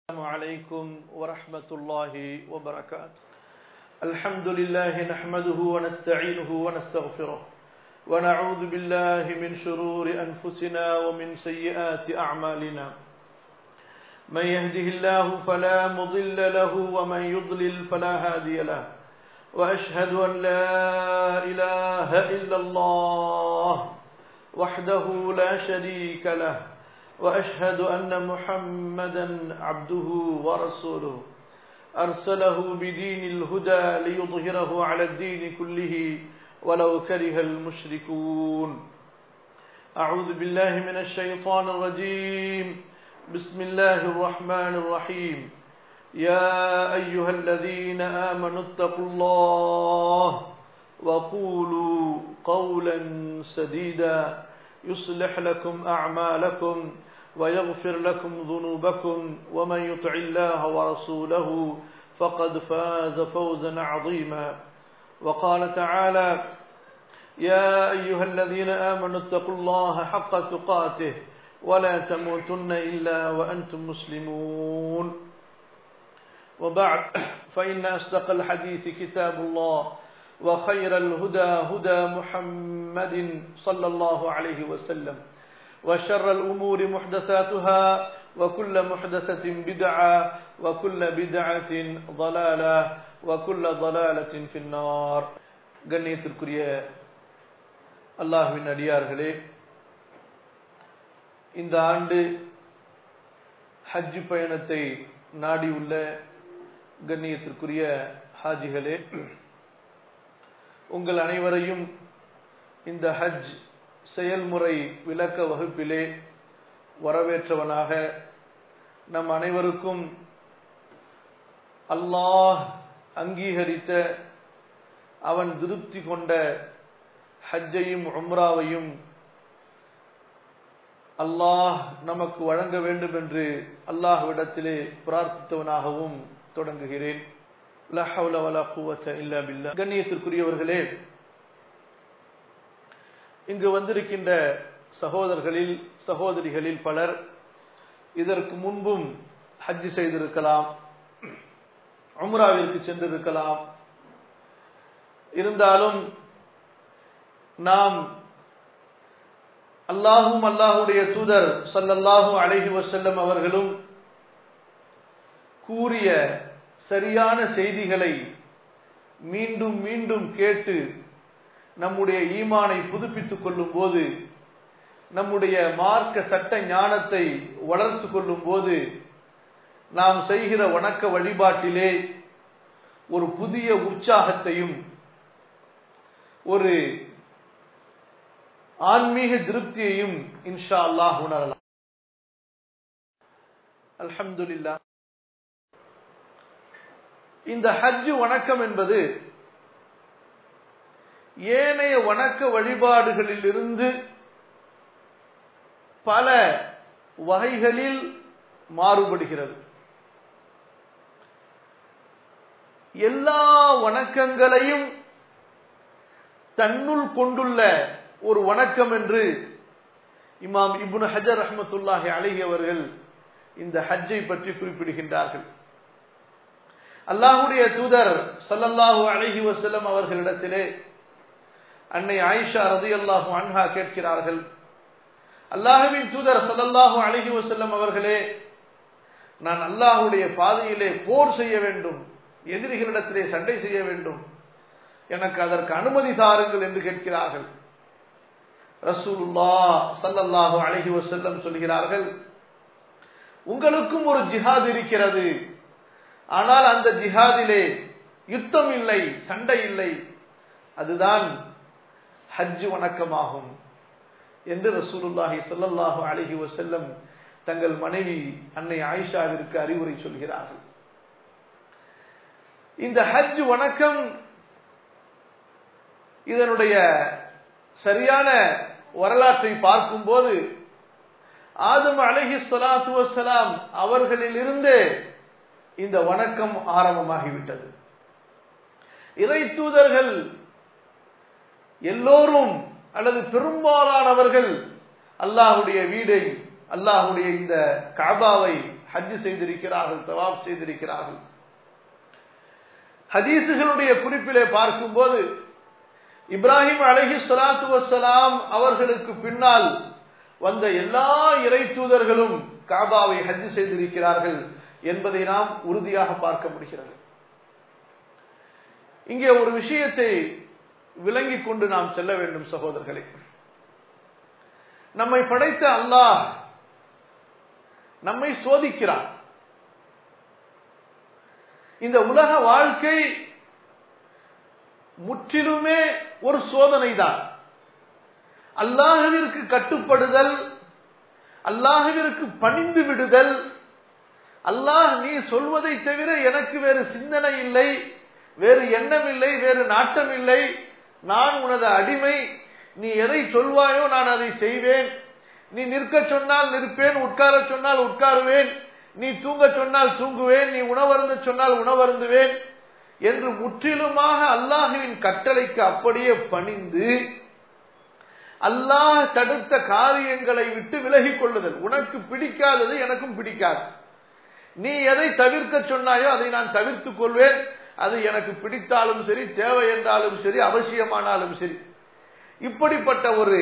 السلام عليكم ورحمة الله وبركاته الحمد لله نحمده ونستعينه ونستغفره ونعوذ بالله من شرور أنفسنا ومن سيئات أعمالنا من يهده الله فلا مضل له ومن يضلل فلا هادي له وأشهد أن لا إله إلا الله وحده لا شريك له وأشهد أن محمدا عبده ورسوله أرسله بدين الهدى ليظهره على الدين كله ولو كره المشركون أعوذ بالله من الشيطان الرجيم بسم الله الرحمن الرحيم يا أيها الذين آمنوا اتقوا الله وقولوا قولا سديدا يصلح لكم أعمالكم ويغفر لكم ذنوبكم ومن يطع الله ورسوله فقد فاز فوزا عظيما وقال تعالى يا أيها الذين آمنوا اتقوا الله حق تقاته ولا تموتن إلا وأنتم مسلمون وبعد فإن أصدق الحديث كتاب الله وخير الهدى هدى محمد صلى الله عليه وسلم وشر الأمور محدثاتها وكل محدثة بدعة وكل بدعة ضلالة وكل ضلالة في النار கண்ணியத்திற்குரிய அல்லாஹ்வின் அடியார்களே இந்த ஆண்டு ஹஜ் பயணத்தை நாடியுள்ள கண்ணியத்திற்குரிய ஹாஜிகளே உங்கள் அனைவரையும் இந்த ஹஜ் செயல்முறை விளக்க வகுப்பிலே வரவேற்றவனாக நம் அனைவருக்கும் அல்லாஹ் அங்கீகரித்த அவன் திருப்தி கொண்ட ஹஜ்ஜையும் உம்ராவையும் அல்லாஹ் நமக்கு வழங்க வேண்டும் என்று அல்லாஹ்விடத்திலே பிரார்த்தித்தவனாகவும் தொடங்குகிறேன் கண்ணியத்திற்குரியவர்களே இங்கு வந்திருக்கின்ற சகோதரர்களில் சகோதரிகளில் பலர் இதற்கு முன்பும் ஹஜ் செய்திருக்கலாம் உம்ராவிற்கு சென்றிருக்கலாம் இருந்தாலும் நாம் அல்லாஹும் அல்லாஹுடைய தூதர் சல்லல்லாஹு அலைஹி வசல்லம் அவர்களும் கூறிய சரியான செய்திகளை மீண்டும் மீண்டும் கேட்டு நம்முடைய ஈமானை புதுப்பித்துக் கொள்ளும் போது நம்முடைய மார்க்க சட்ட ஞானத்தை வளர்த்து கொள்ளும் போது நாம் செய்கிற வணக்க வழிபாட்டிலே ஒரு புதிய உற்சாகத்தையும் ஒரு ஆன்மீக திருப்தியையும் இன்ஷா அல்லாஹ் உணரலாம் அல்ஹம்துலில்லா இந்த ஹஜ் வணக்கம் என்பது ஏனைய வணக்க வழிபாடுகளில் இருந்து பல வகைகளில் மாறுபடுகிறது எல்லா வணக்கங்களையும் தன்னுள் கொண்டுள்ள ஒரு வணக்கம் என்று இமாம் இபுன் ஹஜர் ரஹமத்துல்லாஹி அழகி அவர்கள் இந்த ஹஜ்ஜை பற்றி குறிப்பிடுகின்றார்கள் அல்லாஹுடைய தூதர் சல்லல்லாஹு அழகி வசல்லம் அவர்களிடத்திலே அன்னை ஆயிஷா ரதி அல்லாஹு அன்ஹா கேட்கிறார்கள் அல்லாஹுவின் தூதர் சல்லல்லாஹு அழகி வசல்லம் அவர்களே நான் அல்லாஹுடைய பாதையிலே போர் செய்ய வேண்டும் எதிரிகளிடத்திலே சண்டை செய்ய வேண்டும் எனக்கு அதற்கு அனுமதி தாருங்கள் என்று கேட்கிறார்கள் ரசூலுல்லா சல்லல்லாஹு அழகி வசல்லம் சொல்கிறார்கள் உங்களுக்கும் ஒரு ஜிஹாத் இருக்கிறது ஆனால் அந்த ஜிஹாதிலே யுத்தம் இல்லை சண்டை இல்லை அதுதான் ஹஜ் வணக்கமாகும் என்று ரசூலுல்லாஹி சல்லல்லாஹு அலஹி வசல்லம் தங்கள் மனைவி அன்னை ஆயிஷாவிற்கு அறிவுரை சொல்கிறார்கள் இந்த ஹஜ் வணக்கம் இதனுடைய சரியான வரலாற்றை பார்க்கும்போது ஆதம் அலஹி சலாத்து வசலாம் அவர்களிலிருந்தே இந்த வணக்கம் ஆரம்பமாகிவிட்டது இறை தூதர்கள் எல்லோரும் அல்லது பெரும்பாலானவர்கள் அல்லாஹுடைய வீடை அல்லாஹுடைய இந்த காபாவை ஹஜ் செய்திருக்கிறார்கள் தவாப் செய்திருக்கிறார்கள் ஹதீசுகளுடைய குறிப்பிலே பார்க்கும்போது இப்ராஹிம் அலஹி சலாத்து வசலாம் அவர்களுக்கு பின்னால் வந்த எல்லா இறை தூதர்களும் காபாவை ஹஜ் செய்திருக்கிறார்கள் என்பதை நாம் உறுதியாக பார்க்க முடிகிறது இங்கே ஒரு விஷயத்தை விளங்கிக் கொண்டு நாம் செல்ல வேண்டும் சகோதரர்களே நம்மை படைத்த அல்லாஹ் நம்மை சோதிக்கிறான் இந்த உலக வாழ்க்கை முற்றிலுமே ஒரு சோதனை தான் அல்லாஹுவிற்கு கட்டுப்படுதல் அல்லாஹுவிற்கு பணிந்து விடுதல் அல்லாஹ் நீ சொல்வதை தவிர எனக்கு வேறு சிந்தனை இல்லை வேறு எண்ணம் இல்லை வேறு நாட்டம் இல்லை நான் உனது அடிமை நீ எதை சொல்வாயோ நான் அதை செய்வேன் நீ நிற்க சொன்னால் நிற்பேன் உட்கார சொன்னால் உட்காருவேன் நீ தூங்க சொன்னால் தூங்குவேன் நீ உணவருந்த சொன்னால் உணவருந்துவேன் என்று முற்றிலுமாக அல்லாஹுவின் கட்டளைக்கு அப்படியே பணிந்து அல்லாஹ் தடுத்த காரியங்களை விட்டு விலகிக் கொள்ளுதல் உனக்கு பிடிக்காதது எனக்கும் பிடிக்காது நீ எதை தவிர்க்க சொன்னாயோ அதை நான் தவிர்த்துக் கொள்வேன் அது எனக்கு பிடித்தாலும் சரி தேவை என்றாலும் சரி அவசியமானாலும் சரி இப்படிப்பட்ட ஒரு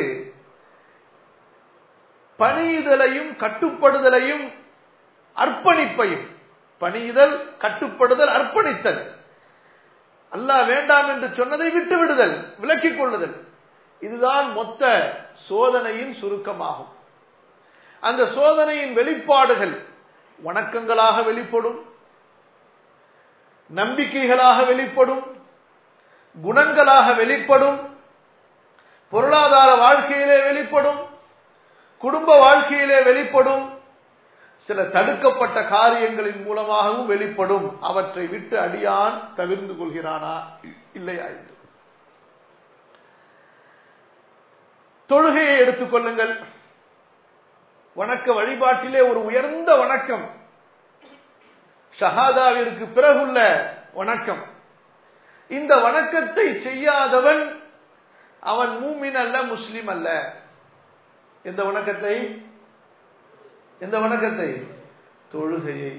பணியுதலையும் கட்டுப்படுதலையும் அர்ப்பணிப்பையும் பணியுதல் கட்டுப்படுதல் அர்ப்பணித்தல் அல்லாஹ் வேண்டாம் என்று சொன்னதை விட்டு விடுதல் விலக்கிக் கொள்ளுதல் இதுதான் மொத்த சோதனையின் சுருக்கமாகும் அந்த சோதனையின் வெளிப்பாடுகள் வணக்கங்களாக வெளிப்படும் நம்பிக்கைகளாக வெளிப்படும் குணங்களாக வெளிப்படும் பொருளாதார வாழ்க்கையிலே வெளிப்படும் குடும்ப வாழ்க்கையிலே வெளிப்படும் சில தடுக்கப்பட்ட காரியங்களின் மூலமாகவும் வெளிப்படும் அவற்றை விட்டு அடியான் தவிர்ந்து கொள்கிறானா இல்லையா என்று தொழுகையை எடுத்துக் கொள்ளுங்கள் வணக்க வழிபாட்டிலே ஒரு உயர்ந்த வணக்கம் ஷஹாதாவிற்கு பிறகுள்ள வணக்கம் இந்த வணக்கத்தை செய்யாதவன் அவன் மூமின் அல்ல முஸ்லிம் அல்ல எந்த வணக்கத்தை எந்த வணக்கத்தை தொழுகையை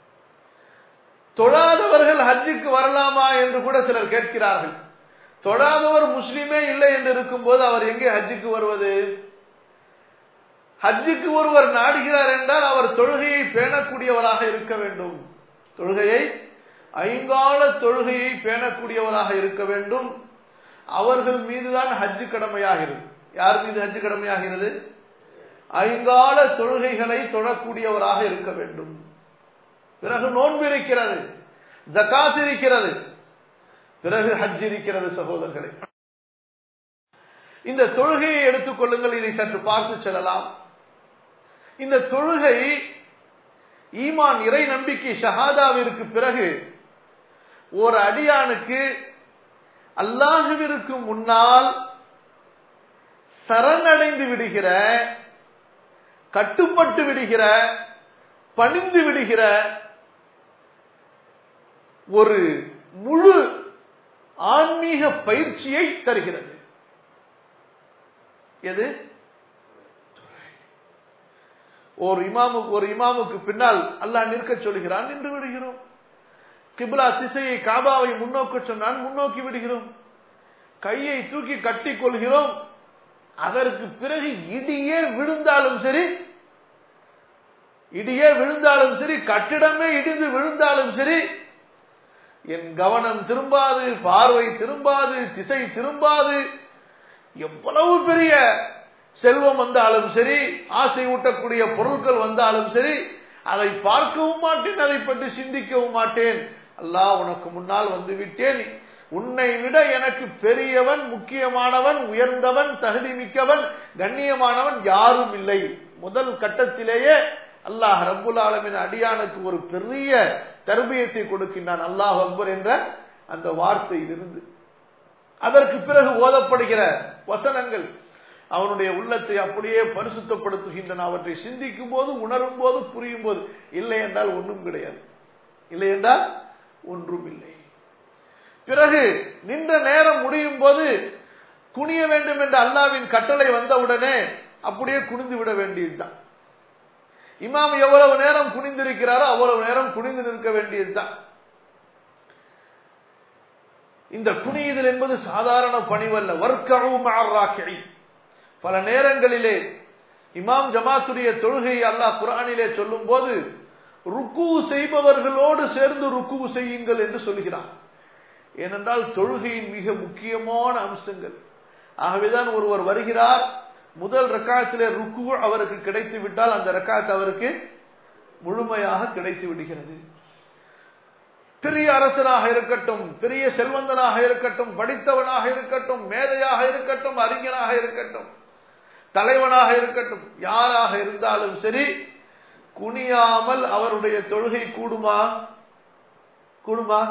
தொழாதவர்கள் ஹஜ்ஜுக்கு வரலாமா என்று கூட சிலர் கேட்கிறார்கள் தொழாதவர் முஸ்லிமே இல்லை என்று இருக்கும்போது அவர் எங்கே ஹஜ்ஜுக்கு வருவது ஹஜ்ஜுக்கு ஒருவர் நாடுகிறார் என்றால் அவர் தொழுகையை பேணக்கூடியவராக இருக்க வேண்டும் தொழுகையை ஐங்கால தொழுகையை பேணக்கூடியவராக இருக்க வேண்டும் அவர்கள் மீதுதான் ஹஜ்ஜு கடமையாகிறது யார் மீது ஹஜ்ஜு கடமையாகிறது ஐங்கால தொழுகைகளை தொழக்கூடியவராக இருக்க வேண்டும் பிறகு நோன்பு இருக்கிறது ஜக்காத் இருக்கிறது பிறகு ஹஜ் இருக்கிறது சகோதரர்களே இந்த தொழுகையை எடுத்துக் கொள்ளுங்கள் இதை சற்று பார்த்து செல்லலாம் இந்த தொழுகை ஈமான் இறை நம்பிக்கை ஷஹாதாவிற்கு பிறகு ஒரு அடியானுக்கு அல்லாஹுவிற்கு முன்னால் சரணடைந்து விடுகிற கட்டுப்பட்டு விடுகிற பணிந்து விடுகிற ஒரு முழு ஆன்மீக பயிற்சியை தருகிறது எது ஒரு இமாமுக்கு ஒரு இமாமுக்கு பின்னால் அல்லாஹ் நிற்க சொல்கிறான் நின்று விடுகிறோம் கிபிலா திசையை காபாவை முன்னோக்க சொன்னான் முன்னோக்கி விடுகிறோம் கையை தூக்கி கட்டிக் கொள்கிறோம் அதற்கு பிறகு இடியே விழுந்தாலும் சரி இடியே விழுந்தாலும் சரி கட்டிடமே இடிந்து விழுந்தாலும் சரி என் கவனம் திரும்பாது பார்வை திரும்பாது திசை திரும்பாது எவ்வளவு பெரிய செல்வம் வந்தாலும் சரி ஆசை ஊட்டக்கூடிய பொருட்கள் வந்தாலும் சரி அதை பார்க்கவும் மாட்டேன் அதை பற்றி சிந்திக்கவும் மாட்டேன் அல்லாஹ் உனக்கு முன்னால் வந்து விட்டேன் உன்னை விட எனக்கு பெரியவன் முக்கியமானவன் உயர்ந்தவன் தகுதி மிக்கவன் கண்ணியமானவன் யாரும் இல்லை முதல் கட்டத்திலேயே அல்லாஹ் ரப்புல் ஆலமின் அடியானுக்கு ஒரு பெரிய தர்பியத்தை கொடுக்கின்றான் அல்லாஹ் அக்பர் என்ற அந்த வார்த்தையிலிருந்து அதற்கு பிறகு ஓதப்படுகிற வசனங்கள் அவனுடைய உள்ளத்தை அப்படியே பரிசுத்தப்படுத்துகின்றன அவற்றை சிந்திக்கும் போது உணரும் போது புரியும் போது இல்லை என்றால் ஒன்றும் கிடையாது இல்லை என்றால் ஒன்றும் இல்லை பிறகு நின்ற நேரம் முடியும் போது குனிய வேண்டும் என்ற அல்லாவின் கட்டளை வந்தவுடனே அப்படியே குனிந்து விட வேண்டியதுதான் இமாம் எவ்வளவு நேரம் குனிந்திருக்கிறாரோ அவ்வளவு நேரம் குனிந்து நிற்க வேண்டியதுதான் இந்த குனியுதல் என்பது சாதாரண பணிவல்ல வர்க்கவும் பல நேரங்களிலே இமாம் ஜமாத்துடைய தொழுகையை அல்லாஹ் குரானிலே சொல்லும் போது ருக்கு செய்பவர்களோடு சேர்ந்து ருக்கு செய்யுங்கள் என்று சொல்கிறான் ஏனென்றால் தொழுகையின் மிக முக்கியமான அம்சங்கள் ஆகவேதான் ஒருவர் வருகிறார் முதல் ரக்காயத்திலே ருக்கு அவருக்கு கிடைத்து விட்டால் அந்த ரக்காயத் அவருக்கு முழுமையாக கிடைத்து விடுகிறது பெரிய அரசனாக இருக்கட்டும் பெரிய செல்வந்தனாக இருக்கட்டும் படித்தவனாக இருக்கட்டும் மேதையாக இருக்கட்டும் அறிஞனாக இருக்கட்டும் தலைவனாக இருக்கட்டும் யாராக இருந்தாலும் சரி குனியாமல் அவருடைய தொழுகை கூடுமா கூடுமா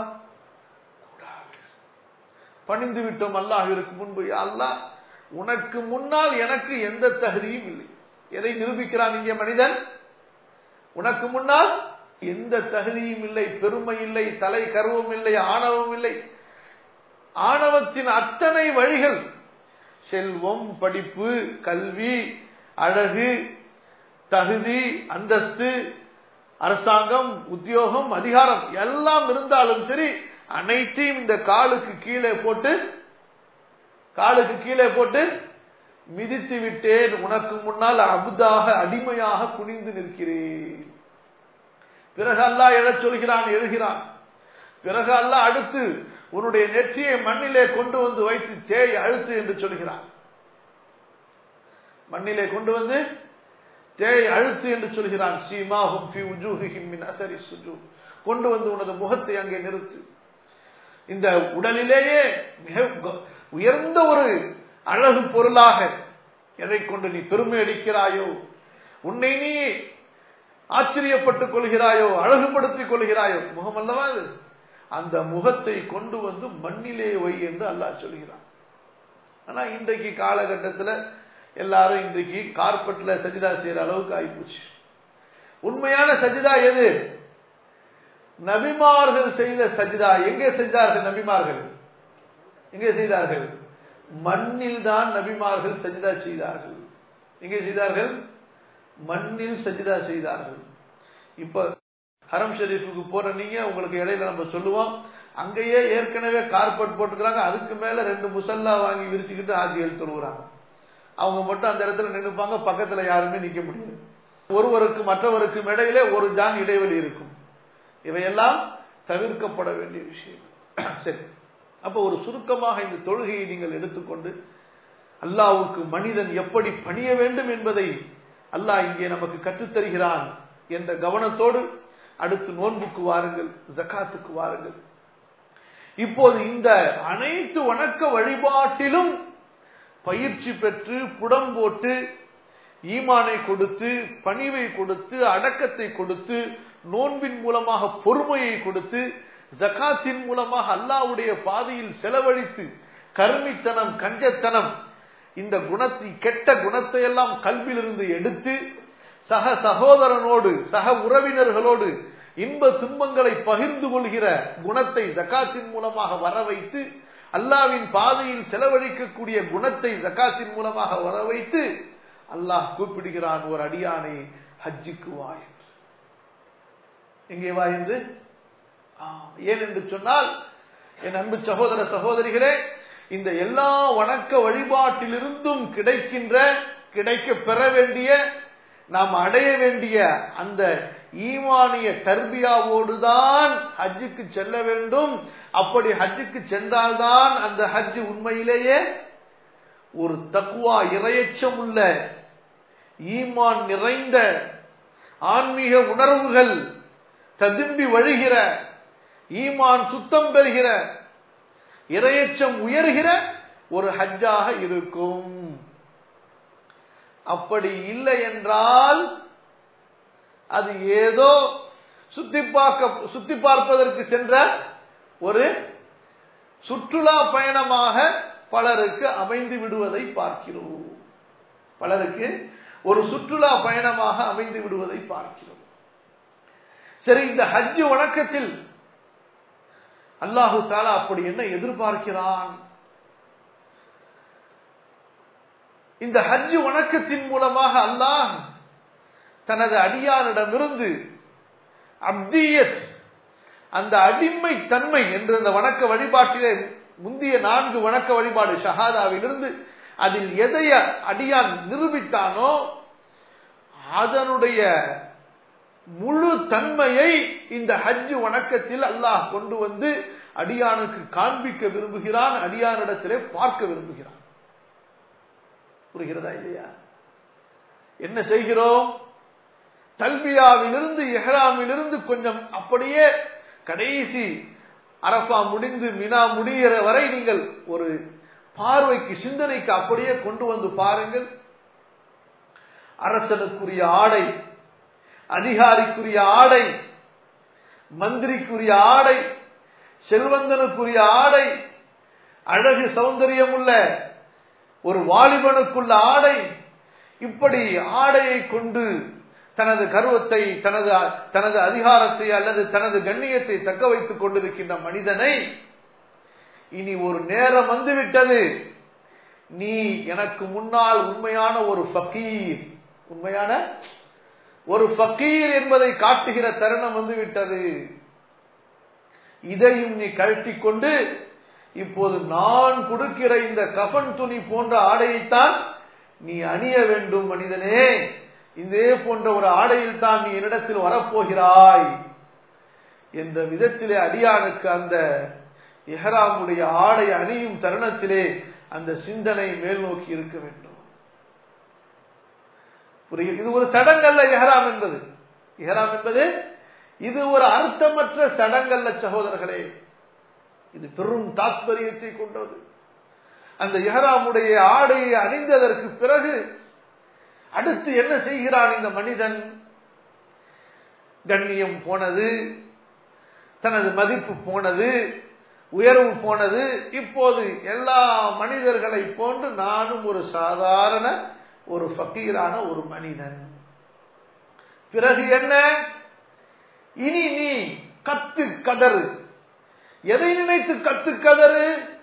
பணிந்து விட்டோம் அல்லாஹிற்கு முன்பு அல்லாஹ் உனக்கு முன்னால் எனக்கு எந்த தகுதியும் இல்லை எதை நிரூபிக்கிறான் இங்கே மனிதன் உனக்கு முன்னால் எந்த தகுதியும் இல்லை பெருமை இல்லை தலை கருவம் இல்லை ஆணவம் இல்லை ஆணவத்தின் அத்தனை வழிகள் செல்வம் படிப்பு கல்வி அழகு தகுதி அந்தஸ்து அரசாங்கம் உத்தியோகம் அதிகாரம் எல்லாம் இருந்தாலும் சரி அனைத்தையும் இந்த காலுக்கு கீழே போட்டு காலுக்கு கீழே போட்டு மிதித்து விட்டேன் உனக்கு முன்னால் அபுதாக அடிமையாக குனிந்து நிற்கிறேன் பிறகு அல்லாஹ் எழச் சொல்கிறான் எழுகிறான் பிறகு அல்லாஹ் அடுத்து உன்னுடைய நெற்றியை மண்ணிலே கொண்டு வந்து வைத்து தேய் அழுத்து என்று சொல்கிறான் மண்ணிலே கொண்டு வந்து தேய் அழுத்து என்று சொல்கிறான் சீமாஹும் ஃபி உஜூஹிஹிம் மின் அஸரி சுஜூத் கொண்டு வந்து உனது முகத்தை அங்கே நிறுத்து இந்த உடலிலேயே மிக உயர்ந்த ஒரு அழகு பொருளாக எதை கொண்டு நீ பெருமை அடிக்கிறாயோ உன்னை நீ ஆச்சரியப்பட்டுக் கொள்கிறாயோ அழகுபடுத்திக் கொள்கிறாயோ முகம் அல்லவா அது அந்த முகத்தை கொண்டு வந்து மண்ணிலே வை என்று அல்லாஹ் சொல்கிறான் ஆனா இன்றைக்கு காலகட்டத்தில் எல்லாரும் இன்றைக்கு கார்பெட்ல சஜிதா செய்யற அளவுக்கு ஆயிப்போச்சு உண்மையான சஜிதா எது நபிமார்கள் செய்த சஜிதா எங்கே செஞ்சார்கள் நபிமார்கள் எங்கே செய்தார்கள் மண்ணில் தான் நபிமார்கள் சஜிதா செய்தார்கள் எங்கே செய்தார்கள் மண்ணில் சஜிதா செய்தார்கள் இப்ப ஹரம் ஷெரீஃபுக்கு போற நீங்க உங்களுக்கு இடையில நம்ம சொல்லுவோம் அங்கேயே ஏற்கனவே கார்பெட் போட்டுக்கிறாங்க அதுக்கு மேல ரெண்டு முசல்லா வாங்கி விரிச்சுக்கிட்டு ஆட்சிகள் தொழுகிறாங்க அவங்க மட்டும் அந்த இடத்துல நின்றுப்பாங்க பக்கத்துல யாருமே நிக்க முடியாது ஒருவருக்கு மற்றவருக்கும் இடையிலே ஒரு ஜான் இடைவெளி இருக்கும் இவையெல்லாம் தவிர்க்கப்பட வேண்டிய விஷயம் சரி அப்ப ஒரு சுருக்கமாக இந்த தொழுகையை நீங்கள் எடுத்துக்கொண்டு அல்லாவுக்கு மனிதன் எப்படி பணிய வேண்டும் என்பதை அல்லாஹ் இங்கே நமக்கு கற்றுத்தருகிறான் என்ற கவனத்தோடு அடுத்து நோன்புக்கு வாருங்கள் ஜக்காத்துக்கு வாருங்கள் இப்போது இந்த அனைத்து வணக்க வழிபாட்டிலும் பயிற்சி பெற்று புடம் போட்டு ஈமானை கொடுத்து பணிவை கொடுத்து அடக்கத்தை கொடுத்து நோன்பின் மூலமாக பொறுமையை கொடுத்து ஜக்காத்தின் மூலமாக அல்லாவுடைய பாதையில் செலவழித்து கருமித்தனம் கஞ்சத்தனம் இந்த குணத்தை கெட்ட குணத்தை எல்லாம் கல்வியிலிருந்து எடுத்து சக சகோதரனோடு சக உறவினர்களோடு இன்ப துன்பங்களை பகிர்ந்து கொள்கிற குணத்தை ஜக்காத்தின் மூலமாக வர வைத்து அல்லாவின் பாதையில் செலவழிக்கக்கூடிய குணத்தை ஜக்காத்தின் மூலமாக வர வைத்து அல்லாஹ் கூப்பிடுகிறான் ஒரு அடியானை ஹஜ்ஜுக்கு வா என்று எங்கே வா என்று ஏன் என்று சொன்னால் என் அன்பு சகோதர சகோதரிகளே இந்த எல்லா வணக்க வழிபாட்டிலிருந்தும் கிடைக்கின்ற கிடைக்க பெற வேண்டிய நாம் அடைய வேண்டிய அந்த ஈமானிய தர்பியாவோடுதான் ஹஜ்ஜுக்கு செல்ல வேண்டும் அப்படி ஹஜ்ஜுக்கு சென்றால்தான் அந்த ஹஜ் உண்மையிலேயே ஒரு தக்குவா இரையச்சம் உள்ள ஈமான் நிறைந்த ஆன்மீக உணர்வுகள் ததும்பி வழிகிற ஈமான் சுத்தம் பெறுகிற இரையச்சம் உயர்கிற ஒரு ஹஜ்ஜாக இருக்கும் அப்படி இல்லை என்றால் அது ஏதோ சுத்தி பார்க்க சுத்தி பார்ப்பதற்கு சென்ற ஒரு சுற்றுலா பயணமாக பலருக்கு அமைந்து விடுவதை பார்க்கிறோம் பலருக்கு ஒரு சுற்றுலா பயணமாக அமைந்து விடுவதை பார்க்கிறோம் சரி இந்த ஹஜ்ஜு வணக்கத்தில் அல்லாஹு தாலா அப்படி என்ன எதிர்பார்க்கிறான் இந்த ஹஜ்ஜு வணக்கத்தின் மூலமாக அல்லாஹ் தனது அடியானிடமிருந்து அப்தியத் அந்த அடிமை தன்மை என்ற அந்த வணக்க வழிபாட்டிலே முந்திய நான்கு வணக்க வழிபாடு ஷஹாதாவிலிருந்து அதில் எதைய அடியான் நிரூபித்தானோ அதனுடைய முழு தன்மையை இந்த ஹஜ் வணக்கத்தில் அல்லாஹ் கொண்டு வந்து அடியானுக்கு காண்பிக்க விரும்புகிறான் அடியானிடத்திலே பார்க்க விரும்புகிறான் புரிகிறதா இல்லையா என்ன செய்கிறோம் தல்பியாவிலிருந்து எஹ்ராமிலிருந்து கொஞ்சம் அப்படியே கடைசி அரபா முடிந்து மினா முடிகிற வரை நீங்கள் ஒரு பார்வைக்கு சிந்தனைக்கு அப்படியே கொண்டு வந்து பாருங்கள் அரசனுக்குரிய ஆடை அதிகாரிக்குரிய ஆடை மந்திரிக்குரிய ஆடை செல்வந்தனுக்குரிய ஆடை அழகு சௌந்தரியம் உள்ள ஒரு வாலிபனுக்குள்ள ஆடை இப்படி ஆடையை கொண்டு தனது கருவத்தை தனது தனது அதிகாரத்தை அல்லது தனது கண்ணியத்தை தக்க வைத்துக் கொண்டிருக்கின்ற மனிதனை இனி ஒரு நேரம் வந்துவிட்டது நீ எனக்கு முன்னால் உண்மையான ஒரு ஃபக்கீர் உண்மையான ஒரு ஃபக்கீர் என்பதை காட்டுகிற தருணம் வந்துவிட்டது இதையும் நீ கழட்டி கொண்டு இப்போது நான் கொடுக்கிற இந்த கபன் துணி போன்ற ஆடையைத்தான் நீ அணிய வேண்டும் மனிதனே இதே போன்ற ஒரு ஆடையில் தான் நீ என்னிடத்தில் வரப்போகிறாய் என்ற விதத்திலே அடியானுக்கு அந்த எஹராமுடைய ஆடை அணியும் தருணத்திலே அந்த சிந்தனை மேல் நோக்கி இருக்க வேண்டும் புரியுது இது ஒரு சடங்கல்ல எஹராம் என்பது எஹராம் என்பது இது ஒரு அர்த்தமற்ற சடங்கல்ல சகோதரர்களே இது பெரும் தாத்பரியத்தை கொண்டது அந்த எஹராமுடைய ஆடையை அணிந்ததற்கு பிறகு அடுத்து என்ன செய்கிறான் இந்த மனிதன் கண்ணியம் போனது தனது மதிப்பு போனது உயர்வு போனது இப்போது எல்லா மனிதர்களை போன்று நானும் ஒரு சாதாரண ஒரு ஃபக்கீரான ஒரு மனிதன் பிறகு என்ன இனி நீ கத்து கதறு எதை நினைத்து கத்து கதறு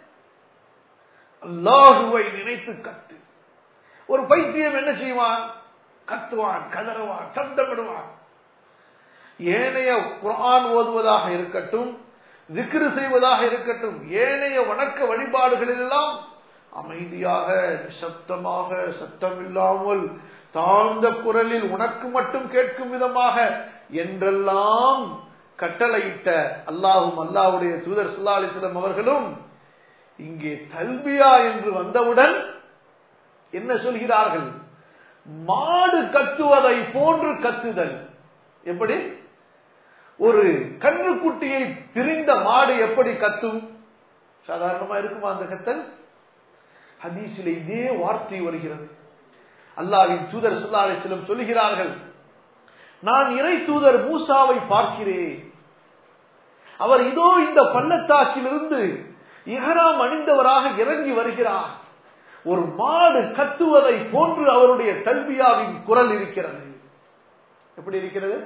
அல்லாஹுவை நினைத்து கத்து ஒரு பைத்தியம் என்ன செய்வான் கத்துவான் கதறுவான் சத்தமிடுவான் ஏனைய குரான் ஓதுவதாக இருக்கட்டும் திக்ரு செய்வதாக இருக்கட்டும் ஏனைய வணக்க வழிபாடுகளெல்லாம் அமைதியாக நிசப்தமாக சத்தமில்லாமல் தாழ்ந்த குரலில் உனக்கு மட்டும் கேட்கும் விதமாக என்றெல்லாம் கட்டளையிட்ட அல்லாஹும் அல்லாஹுடைய தூதர் சுல்லா அலிஸ்லம் அவர்களும் இங்கே தல்பியா என்று வந்தவுடன் என்ன சொல்கிறார்கள் மாடு கத்துவதை போன்று கத்துதல் எப்படி ஒரு கன்றுக்குட்டியை பிரிந்த மாடு எப்படி கத்தும் சாதாரணமா இருக்குமா அந்த கத்தல் ஹதீஸில் இதே வார்த்தை வருகிறது அல்லாவின் தூதர் சுல்லா அலிஸ்லம் சொல்லுகிறார்கள் நான் இறை தூதர் மூசாவை பார்க்கிறேன் அவர் இதோ இந்த பள்ளத்தாக்கிலிருந்து இஹராம் அணிந்தவராக இறங்கி வருகிறார் ஒரு மாடு கத்துவதை போன்று அவருடைய தல்பியாவின் குரல் இருக்கிறது எப்படி இருக்கிறது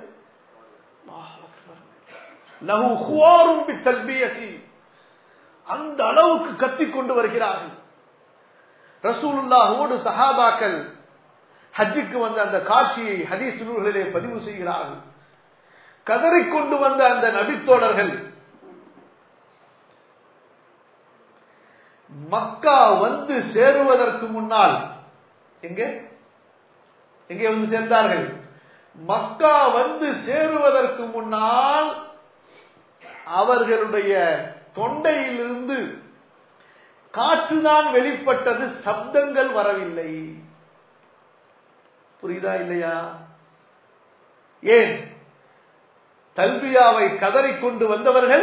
அந்த அளவுக்கு கத்திக் கொண்டு வருகிறார்கள் ரசூலுல்லாஹோடு சஹாபாக்கள் ஹஜ்ஜுக்கு வந்த அந்த காட்சியை ஹதீஸ் நூல்களிலே பதிவு செய்கிறார்கள் கதறிக்கொண்டு வந்த அந்த நபித்தோழர்கள் மக்கா வந்து சேருவதற்கு முன்னால் எங்கே எங்கே வந்து சேர்ந்தார்கள் மக்கா வந்து சேருவதற்கு முன்னால் அவர்களுடைய தொண்டையிலிருந்து காற்றுதான் வெளிப்பட்டது சப்தங்கள் வரவில்லை புரியுதா இல்லையா ஏன் தல்பியாவை கதறிக்கொண்டு வந்தவர்கள்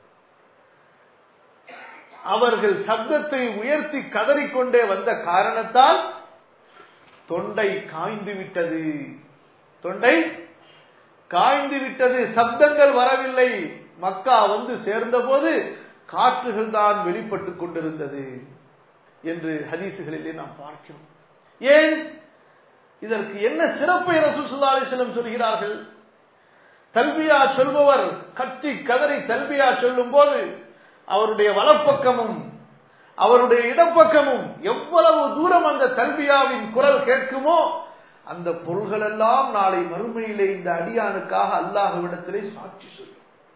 அவர்கள் சப்தத்தை உயர்த்தி கதறிக்கொண்டே வந்த காரணத்தால் தொண்டை காய்ந்து விட்டது தொண்டை காய்ந்து விட்டது சப்தங்கள் வரவில்லை மக்கா வந்து சேர்ந்த போது காற்றுகள் தான் வெளிப்பட்டுக் கொண்டிருந்தது என்று ஹதீசுகளிலே நாம் பார்க்கிறோம் ஏன் இதற்கு என்ன சிறப்பை ரசூசுல்லா அலிஸ்லம் சொல்கிறார்கள் தல்பியா சொல்பவர் கத்தி கதறி தல்பியா சொல்லும் போது அவருடைய வலப்பக்கமும் அவருடைய இடப்பக்கமும் எவ்வளவு தூரம் அந்த தல்பியாவின் குரல் கேட்குமோ அந்த பொருள்கள் எல்லாம் நாளை மறுமையிலே இந்த அடியானுக்காக அல்லாஹ்விடத்திலே சாட்சி சொல்லும்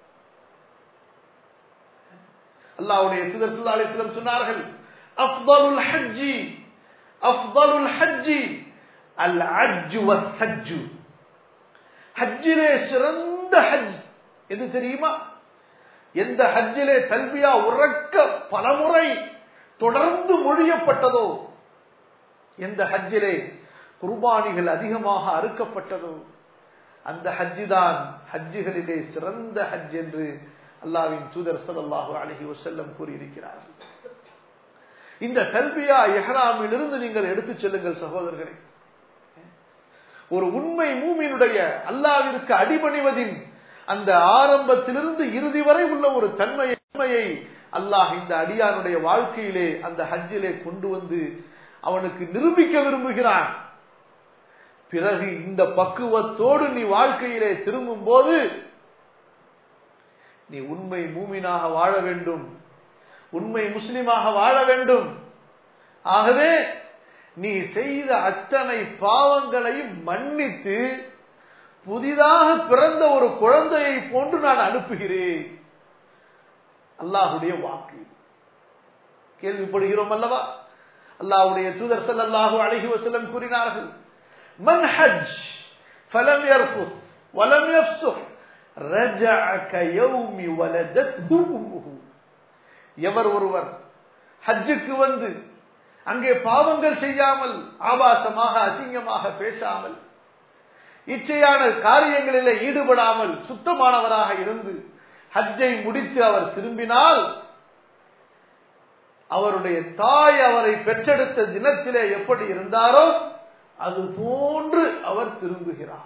அல்லாஹ்வுடைய தூதர் ஸல்லல்லாஹு அலைஹி வஸல்லம் சொன்னார்கள் அஃதலுல் ஹஜ்ஜி அஃதலுல் ஹஜ்ஜி அல் அஜ் வஸ்ஹஜ் ஹஜ்ஜிலே சிறந்த ஹஜ் எது தெரியுமா எந்த ஹஜ்ஜிலே தல்பியா உறக்க பலமுறை தொடர்ந்து மொழியப்பட்டதோ எந்த ஹஜ்ஜிலே குர்பானிகள் அதிகமாக அறுக்கப்பட்டதோ அந்த ஹஜ்ஜி தான் ஹஜ்ஜுகளிலே சிறந்த ஹஜ் என்று அல்லாவின் தூதர் ஸல்லல்லாஹு அலைஹி வஸல்லம் கூறியிருக்கிறார்கள் இந்த கல்வியா எஹ்ராமிலிருந்து நீங்கள் எடுத்துச் செல்லுங்கள் சகோதரர்களே ஒரு உண்மை மூமினுடைய அல்லாவிற்கு அடிபணிவதின் அந்த ஆரம்பத்திலிருந்து இறுதி வரை உள்ள ஒரு தன்மையை தன்மையை அல்லாஹ் இந்த அடியானுடைய வாழ்க்கையிலே அந்த ஹஜ்ஜிலே கொண்டு வந்து அவனுக்கு நிரூபிக்க விரும்புகிறான் பிறகு இந்த பக்குவத்தோடு நீ வாழ்க்கையிலே திரும்பும் போது நீ உண்மை மூமினாக வாழ வேண்டும் உண்மை முஸ்லிமாக வாழ வேண்டும் ஆகவே நீ செய்த அத்தனை பாவங்களையும் மன்னித்து புதிதாக பிறந்த ஒரு குழந்தையை போன்று நான் அனுப்புகிறேன் அல்லாஹுடைய வாக்கு கேள்விப்படுகிறோம் அல்லவா அல்லாஹுடைய தூதர் ஸல்லல்லாஹு அலைஹி வஸல்லம் கூறினார்கள் மன் ஹஜ் ஃபலம் யர்ஃபுத் வலம் யஃப்சுஹ் ரஜஅ கயௌமி வலதத்ஹு உம்முஹு எவர் ஒருவர் ஹஜ்ஜுக்கு வந்து அங்கே பாவங்கள் செய்யாமல் ஆபாசமாக அசிங்கமாக பேசாமல் இச்சையான காரியங்களிலே ஈடுபடாமல் சுத்தமானவராக இருந்து ஹஜ்ஜை முடித்து அவர் திரும்பினால் அவருடைய தாய் அவரை பெற்றெடுத்த தினத்திலே எப்படி இருந்தாரோ அது போன்று அவர் திரும்புகிறார்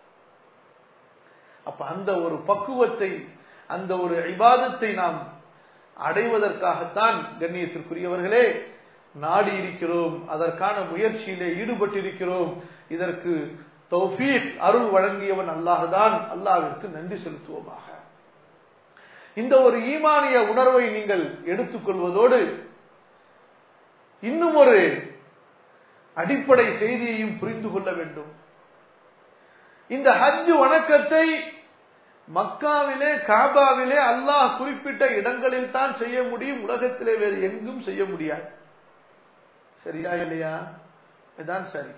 அப்ப அந்த ஒரு பக்குவத்தை அந்த ஒரு இபாதத்தை நாம் அடைவதற்காகத்தான் கண்ணியத்திற்குரியவர்களே நாடி இருக்கிறோம் அதற்கான முயற்சியிலே ஈடுபட்டிருக்கிறோம் இதற்கு தௌஃபீக் அருள் வழங்கியவன் அல்லாஹுதான் அல்லாவிற்கு நன்றி செலுத்துவோமாக இந்த ஒரு ஈமானிய உணர்வை நீங்கள் எடுத்துக்கொள்வதோடு இன்னும் ஒரு அடிப்படை செய்தியையும் புரிந்து கொள்ள வேண்டும் இந்த ஹஜ் வணக்கத்தை மக்காவிலே காபாவிலே அல்லாஹ் குறிப்பிட்ட இடங்களில் தான் செய்ய முடியும் உலகத்திலே வேறு எங்கும் செய்ய முடியாது சரியா இல்லையா இதுதான் சரி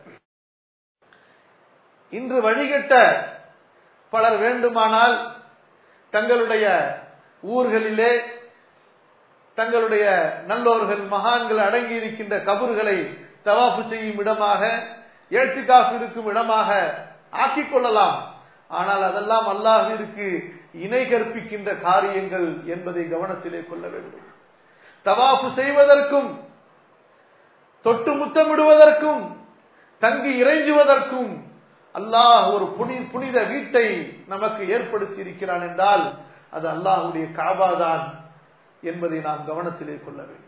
இன்று வழிகட்ட பலர் வேண்டுமானால் தங்களுடைய ஊர்களிலே தங்களுடைய நல்லோர்கள் மகான்கள் அடங்கி இருக்கின்ற கபறுகளை தவாப்பு செய்யும் இடமாக ஏழ்த்திகாஃப் இருக்கும் இடமாக ஆக்கிக் கொள்ளலாம் ஆனால் அதெல்லாம் அல்லாஹிற்கு இணை கற்பிக்கின்ற காரியங்கள் என்பதை கவனத்திலே கொள்ள வேண்டும் தவாப்பு செய்வதற்கும் தொட்டு முத்தமிடுவதற்கும் தங்கி இறைஞ்சுவதற்கும் அல்லாஹ் ஒரு புனி புனித வீட்டை நமக்கு ஏற்படுத்தி இருக்கிறான் என்றால் அது அல்லாஹுடைய காபாதான் என்பதை நாம் கவனத்திலே கொள்ள வேண்டும்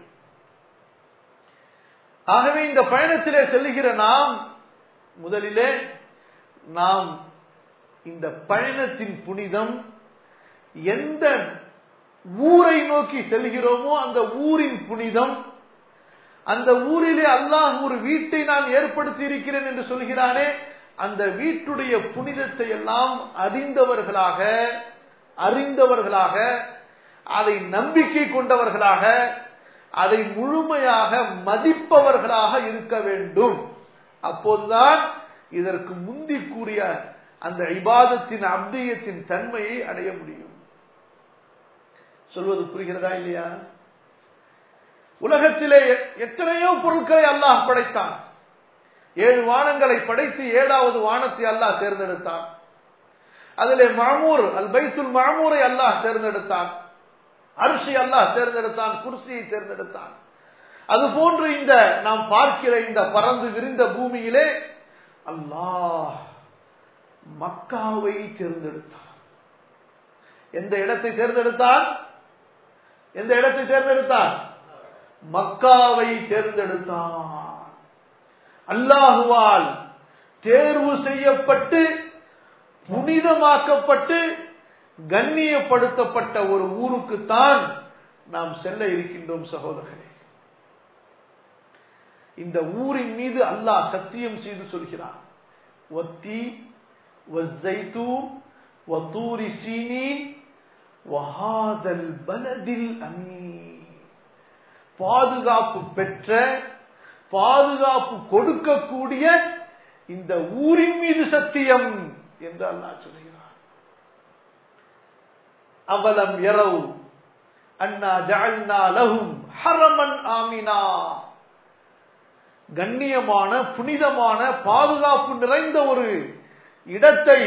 ஆகவே இந்த பயணத்திலே செல்லுகிற நாம் முதலிலே நாம் இந்த பயணத்தின் புனிதம் எந்த ஊரை நோக்கி செல்கிறோமோ அந்த ஊரின் புனிதம் அந்த ஊரிலே அல்லாஹ் ஒரு வீட்டை நான் ஏற்படுத்தி இருக்கிறேன் என்று சொல்கிறானே அந்த வீட்டுடைய புனிதத்தை எல்லாம் அறிந்தவர்களாக அறிந்தவர்களாக அதை நம்பிக்கை கொண்டவர்களாக அதை முழுமையாக மதிப்பவர்களாக இருக்க வேண்டும் அப்போதுதான் இதற்கு முந்தி கூறிய அந்த இபாதத்தின் அப்தியத்தின் தன்மையை அடைய முடியும் சொல்வது புரிகிறதா இல்லையா உலகத்திலே எத்தனையோ பொருட்களை அல்லாஹ் படைத்தான் ஏழு வானங்களை படைத்து ஏழாவது வானத்தை அல்லாஹ் தேர்ந்தெடுத்தான் அதிலே மாமூர் அல் பைத்துல் மாமூரை அல்லாஹ் தேர்ந்தெடுத்தான் அரிசி அல்லாஹ் தேர்ந்தெடுத்தான் குர்சியை தேர்ந்தெடுத்தான் அது போன்று இந்த நாம் பார்க்கிற இந்த பறந்து விரிந்த பூமியிலே அல்லாஹ் மக்காவை தேர்ந்தெடுத்தான் எந்த இடத்தை தேர்ந்தெடுத்தான் எந்த இடத்தை தேர்ந்தெடுத்தான் மக்காவை தேர்ந்தெடுத்தான் அல்லாஹுவால் தேர்வு செய்யப்பட்டு புனிதமாக்கப்பட்டு கண்ணியப்படுத்தப்பட்ட ஒரு ஊருக்குத்தான் நாம் செல்ல இருக்கின்றோம் சகோதரர்களே இந்த ஊரின் மீது அல்லாஹ் சத்தியம் செய்து சொல்கிறான் ஒத்தி வஸ்ஸைத்தூன் வத்தூரி சீனீன் வஹாதல் பலதில் அமீன் பாதுகாப்பு பெற்ற பாதுகாப்பு கொடுக்கக்கூடிய இந்த ஊரின் மீது சத்தியம் என்று அல்லாஹ் சொல்கிறார் அவலம் எரவு அண்ணா ஜஅல்னா லஹும் ஹரமன் ஆமினா கண்ணியமான புனிதமான பாதுகாப்பு நிறைந்த ஒரு இடத்தை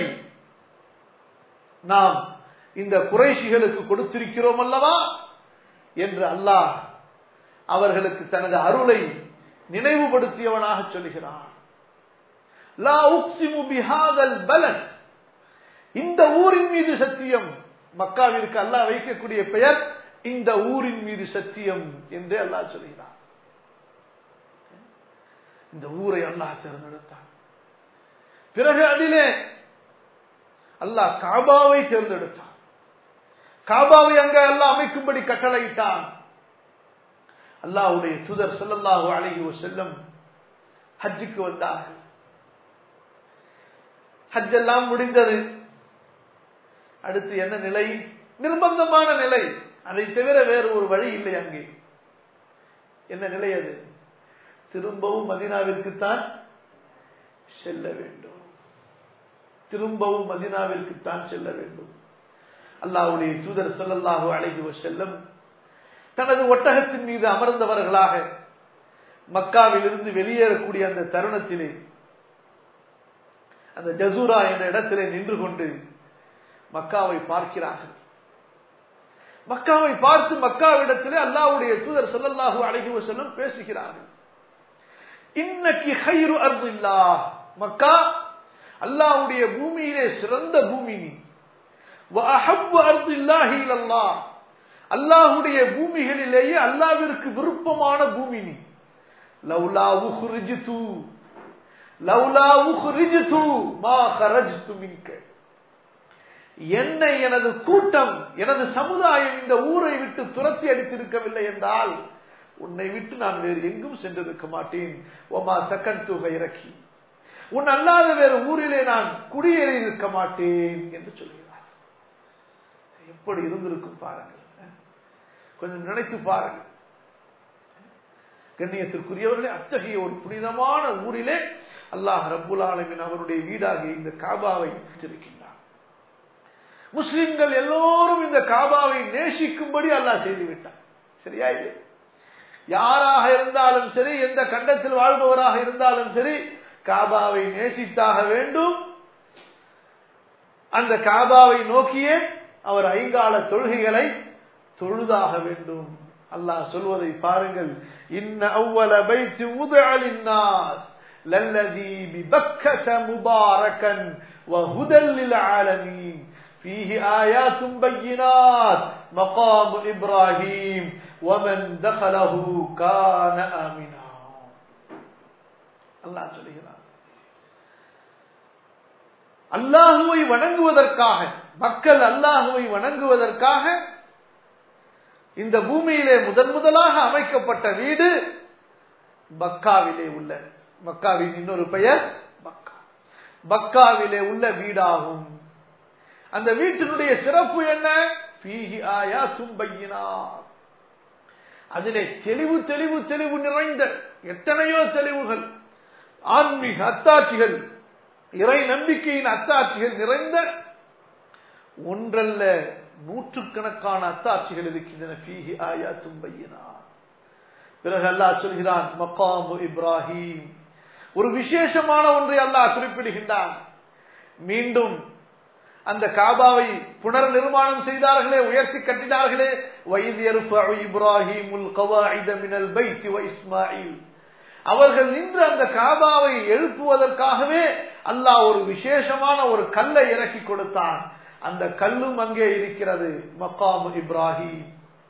நாம் இந்த குறைஷிகளுக்கு கொடுத்திருக்கிறோம் அல்லவா என்று அல்லாஹ் அவர்களுக்கு தனது அருளை நினைவுபடுத்தியவனாக சொல்கிறார் லா உக்ஸிமு பிஹாதல் பலத் இந்த ஊரின் மீது சத்தியம் மக்காவிற்கு அல்லாஹ் வைக்கக்கூடிய பெயர் இந்த ஊரின் மீது சத்தியம் என்று அல்லாஹ் சொல்கிறார் இந்த ஊரை அல்லாஹ் தேர்ந்தெடுத்தான் பிறகு அதிலே அல்லாஹ் காபாவை தேர்ந்தெடுத்தான் காபாவை அங்க அல்லாஹ் அமைக்கும்படி கட்டளையிட்டான் அல்லாஹ்வுடைய தூதர் ஸல்லல்லாஹு அலைஹி வஸல்லம் ஹஜ்ஜுக்கு வந்தார்கள் ஹஜ் எல்லாம் முடிந்தது அடுத்து என்ன நிலை நிர்பந்தமான நிலை அதை தவிர வேறு ஒரு வழி இல்லை அங்கே என்ன நிலை அது திரும்பவும் மதினாவிற்குத்தான் செல்ல வேண்டும் திரும்பவும் மதினாவிற்குத்தான் செல்ல வேண்டும் அல்லாஹ்வுடைய தூதர் ஸல்லல்லாஹு அலைஹி வஸல்லம் தனது ஒட்டகத்தின் மீது அமர்ந்தவர்களாக மக்காவில் இருந்து வெளியேறக்கூடிய அந்த தருணத்திலே அந்த ஜசூரா என்ற இடத்திலே நின்று கொண்டு மக்காவை பார்க்கிறார்கள் மக்காவை பார்த்து மக்காவிடத்திலே அல்லாஹ்வுடைய தூதர் ஸல்லல்லாஹு அலைஹி வஸல்லம் பேசுகிறார்கள் இன்னக்கி ஹைரு அர்தில்லா மக்கா அல்லாஹ்வுடைய பூமியிலே சிறந்த பூமி நீ வஅஹப்பு அர்தில்லாஹி இலல்லாஹ் அல்லாஹ்வுடைய பூமிகளிலேயே அல்லாஹ்விற்கு விருப்பமான பூமி நீ லௌலா உஹ்ரிஜ்து லௌலா உஹ்ரிஜ்து மா கரஜ்து மின்க என்னை எனது கூட்டம் எனது சமுதாயம் இந்த ஊரை விட்டு துரத்தி அடித்திருக்கவில்லை என்றால் உன்னை விட்டு நான் வேறு எங்கும் சென்றிருக்க மாட்டேன் ஒமா சக்கன் தொகை இறக்கி உன் அல்லாத வேறு ஊரிலே நான் குடியேறி இருக்க மாட்டேன் என்று சொல்கிறார் எப்படி இருந்திருக்கும் பாருங்கள் கொஞ்சம் நினைத்து பாருங்கள் கண்ணியத்திற்குரியவர்களே அத்தகைய ஒரு புனிதமான ஊரிலே அல்லாஹ் ரப்புல் ஆலமின் அவருடைய வீடாகிய இந்த காபாவை வைத்திருக்கின்றார் முஸ்லிம்கள் எல்லோரும் இந்த காபாவை நேசிக்கும்படி அல்லாஹ் செய்து விட்டார் சரியா இல்லை யாராக இருந்தாலும் சரி எந்த கண்டத்தில் வாழ்பவராக இருந்தாலும் சரி காபாவை நேசித்தாக வேண்டும் அந்த காபாவை நோக்கியே அவர் ஐங்கால தொழுகைகளை தொழுதாக வேண்டும் அல்லாஹ் சொல்வதை பாருங்கள் இன்ன அவ்வள பைத்து முதலின் நாஸ் லல்லதி பிபக்கத முபாரக்கன் وهدى للعالمين فيه آيات بينات مقام إبراهيم ومن دخله كان آمنا அல்லாஹ் சொல்லுகிறார் அல்லாஹுவை வணங்குவதற்காக மக்கள் அல்லாஹுவை வணங்குவதற்காக இந்த பூமியிலே முதன் முதலாக அமைக்கப்பட்ட வீடு பக்காவிலே உள்ள மக்காவின் இன்னொரு பெயர் பக்கா பக்காவிலே உள்ள வீடாகும் அந்த வீட்டினுடைய சிறப்பு என்ன பீஹி ஆயா தும்பையினார் அதிலே தெளிவு தெளிவு தெளிவு நிறைந்த எத்தனையோ தெளிவுகள் ஆன்மீக அத்தாட்சிகள் இறை நம்பிக்கையின் அத்தாட்சிகள் நிறைந்த ஒன்றல்ல நூற்றுக்கணக்கான அத்தாட்சிகள் இருக்கின்றன பீஹி ஆயா தும்பையினா பிறகு அல்லாஹ் சொல்கிறான் மக்காமு இப்ராஹிம் ஒரு விசேஷமான ஒன்றை அல்லாஹ் குறிப்பிடுகின்றான் மீண்டும் அந்த காபாவை புனர் நிர்மாணம் செய்தார்களே உயர்த்தி கட்டினார்களே வைத் இப்ராஹிமுல் கவாயித மினல் பைத்தி வ இஸ்மாயில் அவர்கள் நின்று அந்த காபாவை எழுப்புவதற்காகவே அல்லாஹ் ஒரு விசேஷமான ஒரு கல்லை இறக்கி கொடுத்தான் அந்த கல்லும் அங்கே இருக்கிறது மக்காமு இப்ராஹிம்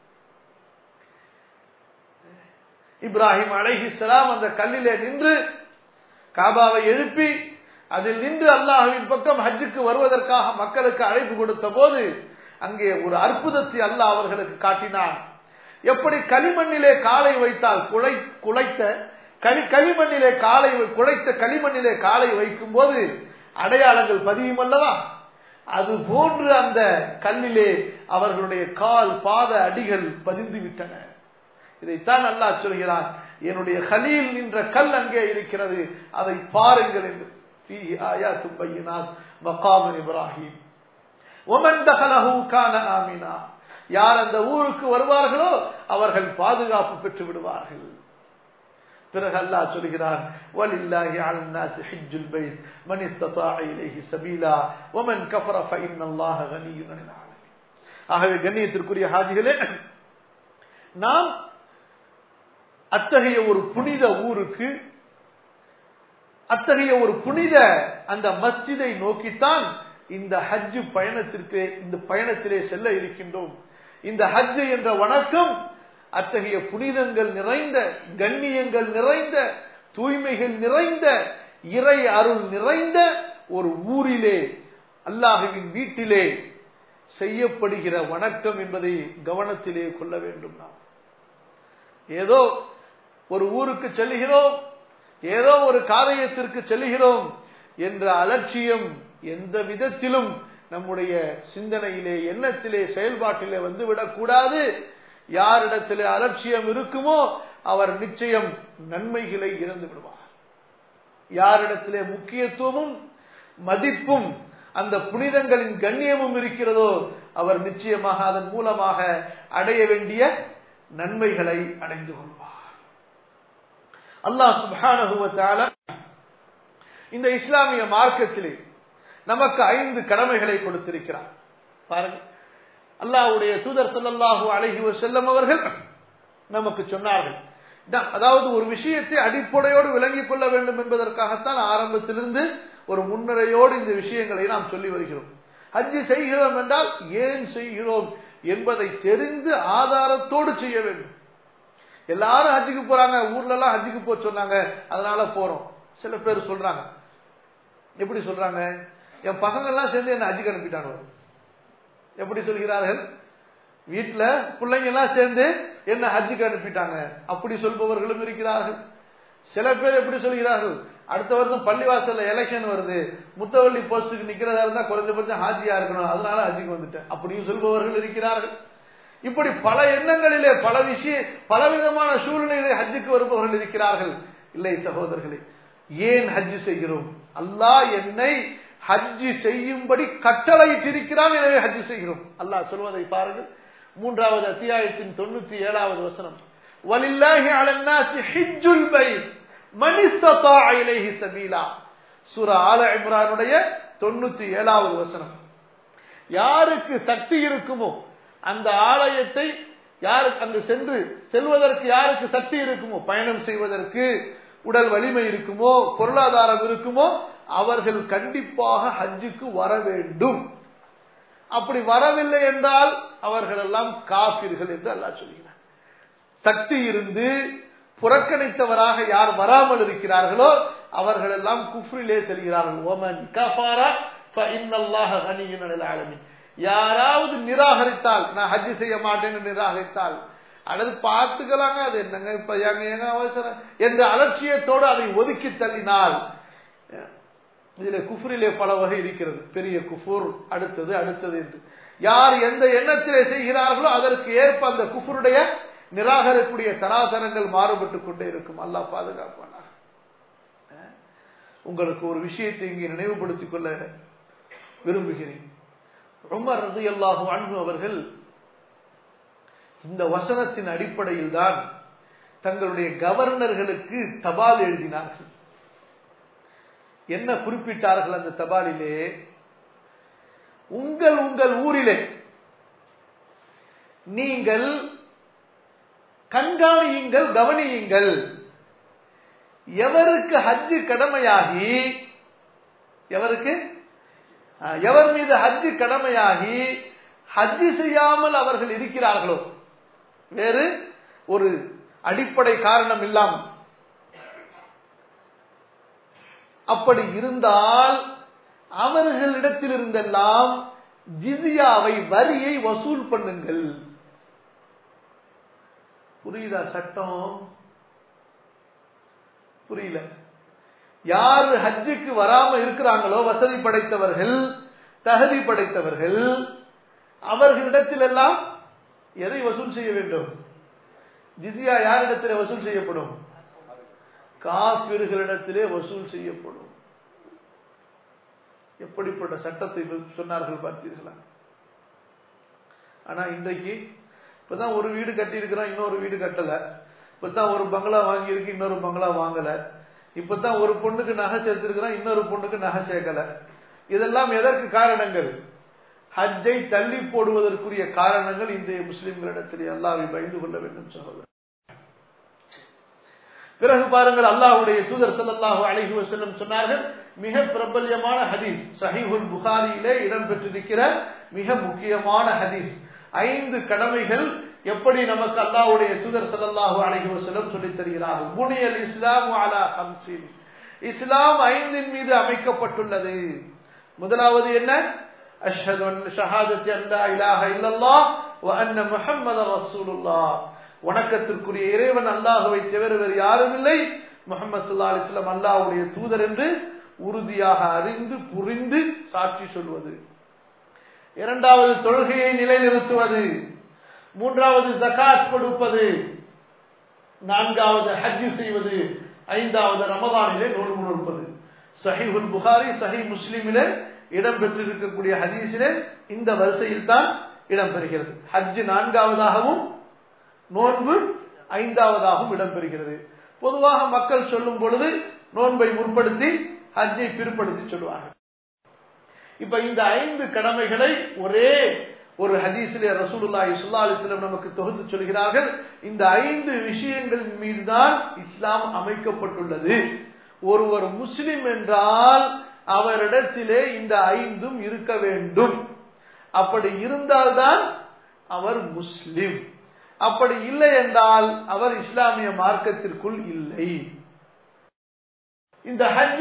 இப்ராஹிம் அலைஹிஸ்லாம் அந்த கல்லிலே நின்று காபாவை எழுப்பி அதில் நின்று அல்லாஹுவின் பக்கம் ஹஜ்ஜுக்கு வருவதற்காக மக்களுக்கு அழைப்பு கொடுத்த போது அங்கே ஒரு அற்புதத்தை அல்லாஹ் அவர்களுக்கு காட்டினான் எப்படி களிமண்ணிலே காலை வைத்தால் குலை குலைத்த களி களிமண்ணிலே காலை குழைத்த களிமண்ணிலே காலை வைக்கும் போது அடையாளங்கள் பதியும் அல்லவா அது போன்று அந்த கல்லிலே அவர்களுடைய கால் பாத அடிகள் பதிந்து விட்டன இதைத்தான் அல்லாஹ் சொல்கிறான் என்னுடைய கலீல் நின்ற கல் அங்கே இருக்கிறது அதை பாருங்கள் என்று இப்ராஹிம் ஒமன் தகலஹு கான ஆமினா யார் அந்த ஊருக்கு வருவார்களோ அவர்கள் பாதுகாப்பு பெற்று விடுவார்கள் பிறகு அல்லாஹ் சொல்கிறான் வலில்லாஹி அலன் நாஸ் ஹஜ்ஜுல் பைத் மன் இஸ்ததாஅ இலைஹி சபீலா வமன் கஃபர ஃபஇன்னல்லாஹ கனிய்யுன் அனில் ஆலமீன் ஆகவே கண்ணியத்திற்குரிய ஹாஜிகளே நாம் அத்தகைய ஒரு புனித ஊருக்கு அத்தகைய ஒரு புனித அந்த மஸ்ஜிதை நோக்கித்தான் இந்த ஹஜ் பயணத்திற்கு இந்த பயணத்திலே செல்ல இருக்கின்றோம் இந்த ஹஜ் என்ற வணக்கம் அத்தகைய புனிதங்கள் நிறைந்த கண்ணியங்கள் நிறைந்த தூய்மைகள் நிறைந்த இறை அருள் நிறைந்த ஒரு ஊரிலே அல்லாஹுவின் வீட்டிலே செய்யப்படுகிற வணக்கம் என்பதை கவனத்திலே கொள்ள வேண்டும் நாம் ஏதோ ஒரு ஊருக்கு செல்லுகிறோம் ஏதோ ஒரு காரியத்திற்கு செல்லுகிறோம் என்ற அலட்சியம் எந்த விதத்திலும் நம்முடைய சிந்தனையிலே எண்ணத்திலே செயல்பாட்டிலே வந்துவிடக் கூடாது யாரிடத்திலே அலட்சியம் இருக்குமோ அவர் நிச்சயம் நன்மைகளை இழந்து விடுவார் யாரிடத்திலே முக்கியத்துவமும் மதிப்பும் அந்த புனிதங்களின் கண்ணியமும் இருக்கிறதோ அவர் நிச்சயமாக அதன் மூலமாக அடைய வேண்டிய நன்மைகளை அடைந்து கொள்வார் அல்லாஹ் சுபானுவத்தால இந்த இஸ்லாமிய மார்க்கத்திலே நமக்கு ஐந்து கடமைகளை கொடுத்திருக்கிறார் பாருங்க அல்லாஹ்வுடைய தூதர் சொல்லல்லாஹு அழகி செல்லம் அவர்கள் நமக்கு சொன்னார்கள் அதாவது ஒரு விஷயத்தை அடிப்படையோடு விளங்கிக் கொள்ள வேண்டும் என்பதற்காகத்தான் ஆரம்பத்திலிருந்து ஒரு முன்னுரையோடு இந்த விஷயங்களை நாம் சொல்லி வருகிறோம் ஹஜ்ஜி செய்கிறோம் என்றால் ஏன் செய்கிறோம் என்பதை தெரிந்து ஆதாரத்தோடு செய்ய வேண்டும் எல்லாரும் ஹஜ்ஜுக்கு போறாங்க ஊர்ல எல்லாம் ஹஜ்ஜுக்கு போக சொன்னாங்க அதனால போறோம் சில பேர் சொல்றாங்க எப்படி சொல்றாங்க என் பசங்க எல்லாம் சேர்ந்து என்ன ஹஜ்ஜுக்கு அனுப்பிட்டாங்க எப்படி சொல்கிறார்கள் வீட்டுல பிள்ளைங்க எல்லாம் சேர்ந்து என்ன ஹஜ்ஜுக்கு அனுப்பிட்டாங்க அப்படி சொல்பவர்களும் இருக்கிறார்கள் சில பேர் எப்படி சொல்கிறார்கள் அடுத்த வருஷம் பள்ளிவாசல்ல எலெக்ஷன் வருது முத்தவள்ளி போஸ்டுக்கு நிக்கிறதா இருந்தா குறைஞ்சபட்சம் ஹாஜியா இருக்கணும் அதனால ஹஜ்ஜுக்கு வந்துட்டேன் அப்படியும் சொல்பவர்கள் இருக்கிறார்கள் இப்படி பல எண்ணங்களிலே பல விஷய பலவிதமான சூழ்நிலையிலே ஹஜ்ஜுக்கு வருபவர்கள் இருக்கிறார்கள் இல்லை சகோதரர்களே ஏன் ஹஜ்ஜு செய்கிறோம் அல்லாஹ் என்னை ஹஜ்ஜி செய்யும்படி கட்டளையிட்டிருக்கிறான் எனவே ஹஜ்ஜி செய்கிறோம் அல்லாஹ் சொல்வதை பாருங்கள் மூன்றாவது அத்தியாயத்தின் தொண்ணூத்தி ஏழாவது வசனம் வலில்லாஹி அலன்னாசி ஹிஜ்ஜுல் பைத் மன் இஸ்ததா இலைஹி சபீலா சூரா ஆல இம்ரானுடைய தொண்ணூத்தி ஏழாவது வசனம் யாருக்கு சக்தி இருக்குமோ அந்த ஆலயத்தை யாருக்கு அங்கு சென்று செல்வதற்கு யாருக்கு சக்தி இருக்குமோ பயணம் செய்வதற்கு உடல் வலிமை இருக்குமோ பொருளாதாரம் இருக்குமோ அவர்கள் கண்டிப்பாக ஹஜ்ஜுக்கு வர வேண்டும் அப்படி வரவில்லை என்றால் அவர்கள் எல்லாம் காப்பீர்கள் என்று அல்லா சொல்கிறார் சக்தி இருந்து புறக்கணித்தவராக யார் வராமல் இருக்கிறார்களோ அவர்கள் எல்லாம் குஃப்ரிலே செல்கிறார்கள் ஓமன் கஃபாரா இன்னல்லாஹ கனியின் ஆலமின் யாராவது நிராகரித்தால் நான் ஹஜ்ஜி செய்ய மாட்டேன்னு நிராகரித்தால் அல்லது பார்த்துக்கலாங்க அது என்னங்க இப்ப எங்க எங்க அவசரம் என்ற அலட்சியத்தோடு அதை ஒதுக்கி தள்ளினால் இதுல குஃபுரிலே பல வகை இருக்கிறது பெரிய குஃபுர் அடுத்தது அடுத்தது என்று யார் எந்த எண்ணத்திலே செய்கிறார்களோ அதற்கு ஏற்ப அந்த குஃபுருடைய நிராகரிப்புடைய தராதரங்கள் மாறுபட்டு கொண்டே இருக்கும் அல்லா பாதுகாப்பானாக உங்களுக்கு ஒரு விஷயத்தை இங்கே நினைவுபடுத்திக் கொள்ள விரும்புகிறேன் உமர் ரது அல்லாஹு அன்பு அவர்கள் இந்த வசனத்தின் அடிப்படையில் தான் தங்களுடைய கவர்னர்களுக்கு தபால் எழுதினார்கள் என்ன குறிப்பிட்டார்கள் அந்த தபாலிலே உங்கள் உங்கள் ஊரிலே நீங்கள் கண்காணியுங்கள் கவனியுங்கள் எவருக்கு ஹஜ்ஜு கடமையாகி எவருக்கு எவர் மீது ஹஜ்ஜு கடமையாகி ஹஜ்ஜு செய்யாமல் அவர்கள் இருக்கிறார்களோ வேறு ஒரு அடிப்படை காரணம் இல்லாமல் அப்படி இருந்தால் அவர்களிடத்தில் இருந்தெல்லாம் ஜிதியாவை வரியை வசூல் பண்ணுங்கள் புரியுதா சட்டம் புரியல யாரு ஹஜ்ஜுக்கு வராம இருக்கிறாங்களோ வசதி படைத்தவர்கள் தகுதி படைத்தவர்கள் அவர்களிடத்தில் எல்லாம் எதை வசூல் செய்ய வேண்டும் ஜிசியா யாரிடத்தில் வசூல் செய்யப்படும் காபிர்களிடத்திலே வசூல் செய்யப்படும் எப்படிப்பட்ட சட்டத்தை சொன்னார்கள் பார்த்தீர்களா ஆனா இன்றைக்கு இப்பதான் ஒரு வீடு கட்டி இருக்கிறோம் இன்னொரு வீடு கட்டல இப்பதான் ஒரு பங்களா வாங்கி இருக்கு இன்னொரு பங்களா வாங்கல இப்பதான் ஒரு பொண்ணுக்கு நகை சேர்த்திருக்கிறோம் இன்னொரு பொண்ணுக்கு நகை சேர்க்கல இதெல்லாம் எதற்கு காரணங்கள் ஹஜ்ஜை தள்ளி போடுவதற்குரிய காரணங்கள் இன்றைய முஸ்லிம்களிடத்திலே அல்லாவை பயந்து கொள்ள வேண்டும் சகோதரர் பிறகு பாருங்கள் அல்லாஹுடைய தூதர் சல்லாஹூ அலஹி வசல்லம் சொன்னார்கள் மிக பிரபல்யமான ஹதீஸ் சஹிஹுல் புகாரியிலே இடம்பெற்றிருக்கிற மிக முக்கியமான ஹதீஸ் ஐந்து கடமைகள் எப்படி நமக்கு அல்லாஹுடைய தூதர் சல்லாஹூ அலஹி வசல்லம் சொல்லித் தருகிறார்கள் புனியல் இஸ்லாம் அலா ஹம்சின் இஸ்லாம் ஐந்தின் மீது அமைக்கப்பட்டுள்ளது முதலாவது என்ன அஷ்ஹது அன் ஷஹாதத்தி அல்லா இலாஹ இல்லல்லாஹ் வ அன்ன முஹம்மது ரசூலுல்லாஹ் வணக்கத்திற்குரிய இறைவன் அல்லாஹுவை தவிர வேறு யாரும் இல்லை முகமது சல்லா அலிஸ்லாம் அல்லாஹுடைய தூதர் என்று உறுதியாக அறிந்து புரிந்து சாட்சி சொல்வது இரண்டாவது தொழுகையை நிலைநிறுத்துவது மூன்றாவது ஜகாத் கொடுப்பது நான்காவது ஹஜ் செய்வது ஐந்தாவது ரமதானிலே நோன்பு நோற்பது சஹிஹுல் புகாரி சஹி முஸ்லிமிலே இடம்பெற்றிருக்கக்கூடிய ஹதீஸிலே இந்த வரிசையில் தான் இடம்பெறுகிறது ஹஜ் நான்காவதாகவும் நோன்பு ஐந்தாவதாகவும் இடம்பெறுகிறது பொதுவாக மக்கள் சொல்லும் பொழுது நோன்பை முற்படுத்தி ஹஜ்ஜை பிற்படுத்தி சொல்லுவார்கள் இப்ப இந்த ஐந்து கடமைகளை ஒரே ஒரு ஹதீஸிலே ரசூலுல்லாஹி ஸல்லல்லாஹு அலைஹி வஸல்லம் நமக்கு தொகுத்து சொல்கிறார்கள் இந்த ஐந்து விஷயங்கள் மீதுதான் இஸ்லாம் அமைக்கப்பட்டுள்ளது ஒருவர் முஸ்லிம் என்றால் அவரிடத்திலே இந்த ஐந்தும் இருக்க வேண்டும் அப்படி இருந்தால்தான் அவர் முஸ்லிம் அப்படி இல்லை என்றால் அவர் இஸ்லாமிய மார்க்கத்திற்குள் இல்லை இந்த ஹஜ்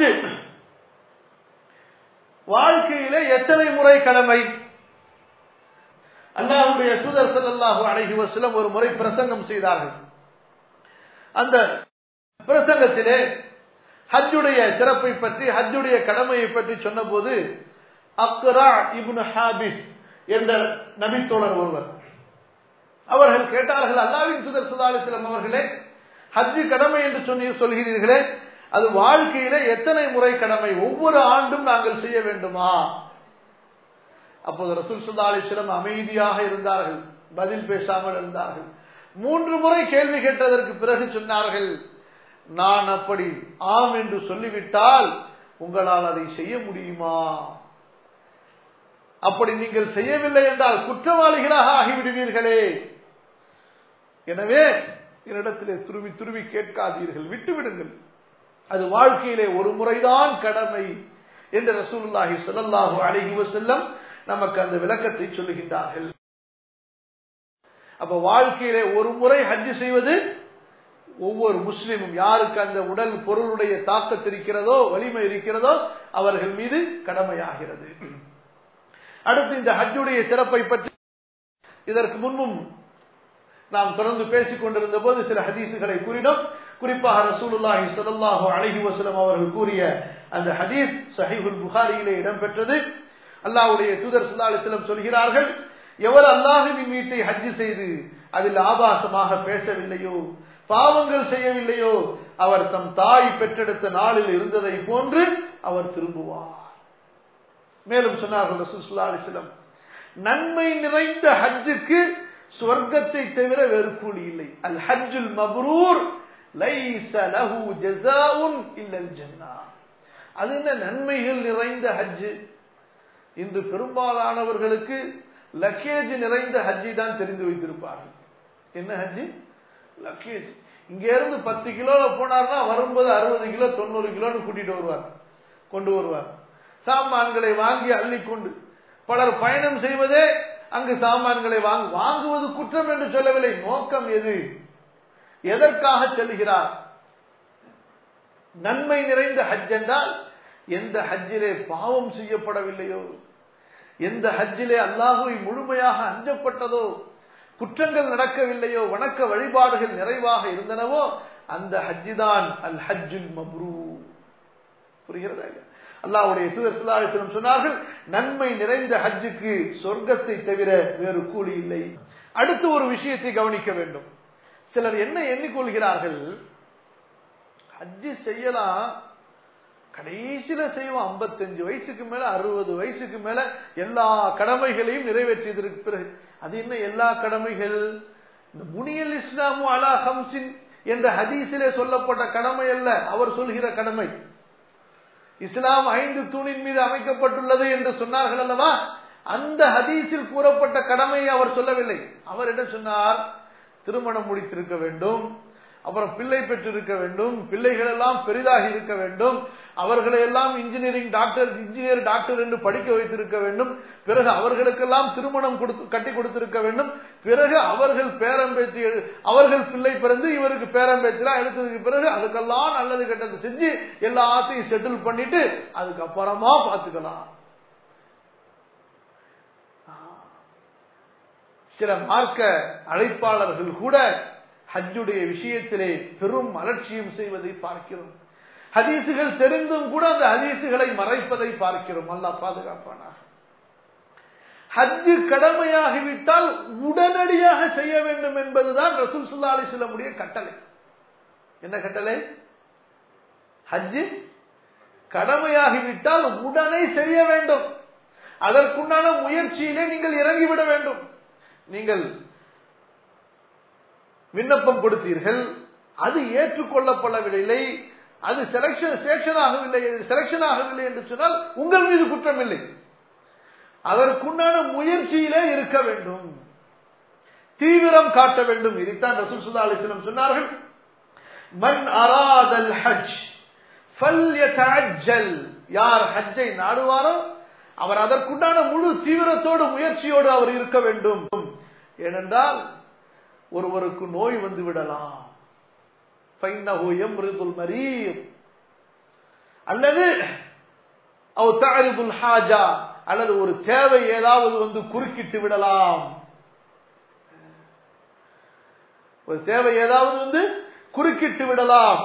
வாழ்க்கையிலே எத்தனை முறை கடமை அல்லாஹுடைய தூதர் சல்லாஹு அழகி வசலம் ஒரு முறை பிரசங்கம் செய்தார்கள் அந்த பிரசங்கத்திலே ஹஜ்ஜுடைய சிறப்பை பற்றி ஹஜ்ஜுடைய கடமையை பற்றி சொன்னபோது அக்ரா இப்னு ஹாபிஸ் என்ற நபித்தோழர் ஒருவர் அவர்கள் கேட்டார்கள் அல்லாவின் சுதர் சுதாலிசிலம் அவர்களே ஹஜ்ஜு கடமை என்று சொல்லி சொல்கிறீர்களே அது வாழ்க்கையில எத்தனை முறை கடமை ஒவ்வொரு ஆண்டும் நாங்கள் செய்ய வேண்டுமா அப்போது ரசூல் சுல்லா அலிஸ்லம் அமைதியாக இருந்தார்கள் பதில் பேசாமல் இருந்தார்கள் மூன்று முறை கேள்வி கேட்டதற்கு பிறகு சொன்னார்கள் நான் அப்படி ஆம் என்று சொல்லிவிட்டால் உங்களால் அதை செய்ய முடியுமா அப்படி நீங்கள் செய்யவில்லை என்றால் குற்றவாளிகளாக ஆகிவிடுவீர்களே எனவே என்னிடத்திலே துருவி துருவி கேட்காதீர்கள் விட்டுவிடுங்கள் அது வாழ்க்கையிலே ஒரு முறைதான் கடமை என்று ரசூலுல்லாஹி ஸல்லல்லாஹு அலைஹி வஸல்லம் நமக்கு அந்த விளக்கத்தை சொல்லுகின்றார்கள் அப்ப வாழ்க்கையிலே ஒரு முறை ஹஜ் செய்வது ஒவ்வொரு முஸ்லிமும் யாருக்கு அந்த உடல் பொருளுடைய தாக்கத்து இருக்கிறதோ வலிமை இருக்கிறதோ அவர்கள் மீது கடமையாகிறது அடுத்து இந்த ஹஜ்ஜுடைய சிறப்பை பற்றி இதற்கு முன்பும் நாம் தொடர்ந்து பேசிக் கொண்டிருந்த போது சில ஹதீசுகளை கூறினோம் குறிப்பாக ரசூலுல்லாஹி ஸல்லல்லாஹு அலைஹி வஸல்லம் அவர்கள் கூறிய அந்த ஹதீஸ் சஹீஹுல் புகாரியிலே இடம்பெற்றது அல்லாஹ்வுடைய தூதர் ஸல்லல்லாஹு அலைஹி வஸல்லம் சொல்கிறார்கள் எவர் அல்லாஹ்வின் வீட்டை ஹஜ் செய்து அதில் ஆபாசமாக பேசவில்லையோ பாவங்கள் செய்யவில்லையோ அவர் தம் தாய் பெற்றெடுத்த நாளில் இருந்ததை போன்று அவர் திரும்புவார் மேலும் சொன்னார்கள் ரசூல் ஸல்லல்லாஹு அலைஹி வஸல்லம் நன்மை நிறைந்த ஹஜ்ஜுக்கு சொர்க்கத்தை தவிர வேறு கூலி இல்லை அல் ஹஜ்ஜுல் மப்ரூர் லைஸ லஹு ஜஸாஉன் இல்லல் ஜன்னா அது என்ன நன்மைகள் நிறைந்த ஹஜ் இன்று பெரும்பாலானவர்களுக்கு லக்கேஜ் நிறைந்த ஹஜ்ஜை தான் தெரிந்து வைத்திருப்பார்கள் என்ன ஹஜ்ஜி லக்கேஜ் இங்க இருந்து பத்து கிலோல போனார்னா வரும்போது அறுபது கிலோ தொண்ணூறு கிலோன்னு கூட்டிட்டு வருவார் கொண்டு வருவார் சாமான்களை வாங்கி அள்ளிக்கொண்டு பலர் பயணம் செய்வதே அங்கு சாமான்களை வாங்கு வாங்குவது குற்றம் என்று சொல்லவில்லை நோக்கம் எது எதற்காக செல்கிறார் நன்மை நிறைந்த ஹஜ் என்றால் எந்த ஹஜ்ஜிலே பாவம் செய்யப்படவில்லையோ எந்த ஹஜ்ஜிலே அல்லாஹுவை முழுமையாக அஞ்சப்பட்டதோ குற்றங்கள் நடக்கவில்லையோ வணக்க வழிபாடுகள் நிறைவாக இருந்தனவோ அந்த ஹஜ்ஜி தான் அல் ஹஜ்ஜுல் மப்ரூ புரிகிறதா இல்லையா அல்லாஹ்வுடைய தூதர் ஸல்லல்லாஹு அலைஹி வஸல்லம் சொன்னார்கள் நன்மை நிறைந்த ஹஜ்ஜுக்கு சொர்க்கத்தை தவிர வேறு கூலி இல்லை அடுத்து ஒரு விஷயத்தை கவனிக்க வேண்டும் சிலர் என்ன எண்ணிக்கொள்கிறார்கள் ஹஜ்ஜு செய்யலாம் கடைசியில செய்வோம் 55 வயசுக்கு மேல அறுபது வயசுக்கு மேல எல்லா கடமைகளையும் நிறைவேற்றியதற்கு பிறகு அது என்ன எல்லா கடமைகள் இந்த முனியல் இஸ்லாமு அலா ஹம்சின் என்ற ஹதீஸிலே சொல்லப்பட்ட கடமை அல்ல அவர் சொல்கிற கடமை இஸ்லாம் ஐந்து தூணின் மீது அமைக்கப்பட்டுள்ளது என்று சொன்னார்கள் அல்லவா அந்த ஹதீஸில் கூறப்பட்ட கடமையை அவர் சொல்லவில்லை அவர் என்ன சொன்னார் திருமணம் முடித்திருக்க வேண்டும் அப்புறம் பிள்ளை பெற்றிருக்க வேண்டும் பிள்ளைகள் எல்லாம் பெரிதாகி இருக்க வேண்டும் அவர்களை எல்லாம் இன்ஜினியரிங் டாக்டர் இன்ஜினியர் டாக்டர் என்று படிக்க வைத்திருக்க வேண்டும் பிறகு அவர்களுக்கெல்லாம் திருமணம் கொடுத்து கட்டி கொடுத்திருக்க வேண்டும் பிறகு அவர்கள் பேரம்பேச்சு எழு- அவர்கள் பிள்ளை பிறந்து இவருக்கு பேரம்பேச்செல்லாம் எடுத்ததுக்கு பிறகு அதுக்கெல்லாம் நல்லது கெட்டது செஞ்சு எல்லாத்தையும் செட்டில் பண்ணிட்டு அதுக்கப்புறமா பார்த்துக்கலாம் சில மார்க்க அழைப்பாளர்கள் கூட ஹஜ்ஜுடைய விஷயத்திலே பெரும் அலட்சியம் செய்வதை பார்க்கிறோம் ஹதீசுகள் தெரிந்தும் கூட அந்த ஹதீசுகளை மறைப்பதை பார்க்கிறோம் அல்லாஹ் பாதுகாப்பானாக ஹஜ்ஜு கடமையாகிவிட்டால் உடனடியாக செய்ய வேண்டும் என்பதுதான் ரசூல் சுல்லா அலிஸ்லமுடைய கட்டளை என்ன கட்டளை ஹஜ்ஜு கடமையாகிவிட்டால் உடனே செய்ய வேண்டும் அதற்குண்டான முயற்சியிலே நீங்கள் இறங்கிவிட வேண்டும் நீங்கள் விண்ணப்பம் கொடுத்தீர்கள் அது ஏற்றுக்கொள்ளப்படவில்லை அது செலக்ஷன் செலக்ஷன் ஆகவில்லை செலக்ஷன் ஆகவில்லை என்று சொன்னால் உங்கள் மீது குற்றம் இல்லை அதற்குண்டான முயற்சியிலே இருக்க வேண்டும் தீவிரம் காட்ட வேண்டும் இதைத்தான் ரசூல் சுல்லா அலிஸ்லம் சொன்னார்கள் மன் அராதல் ஹஜ் ஃபல்யதஅஜ்ஜல் யார் ஹஜ்ஜை நாடுவாரோ அவர் அதற்குண்டான முழு தீவிரத்தோடு முயற்சியோடு அவர் இருக்க வேண்டும் ஏனென்றால் ஒருவருக்கு நோய் வந்து விடலாம் ஃபைன்னஹு யம்ரிதுல் மரீத் அல்லது அவ் தஅரிதுல் ஹாஜா அல்லது ஒரு தேவை ஏதாவது வந்து குறுக்கிட்டு விடலாம் ஒரு தேவை ஏதாவது வந்து குறுக்கிட்டு விடலாம்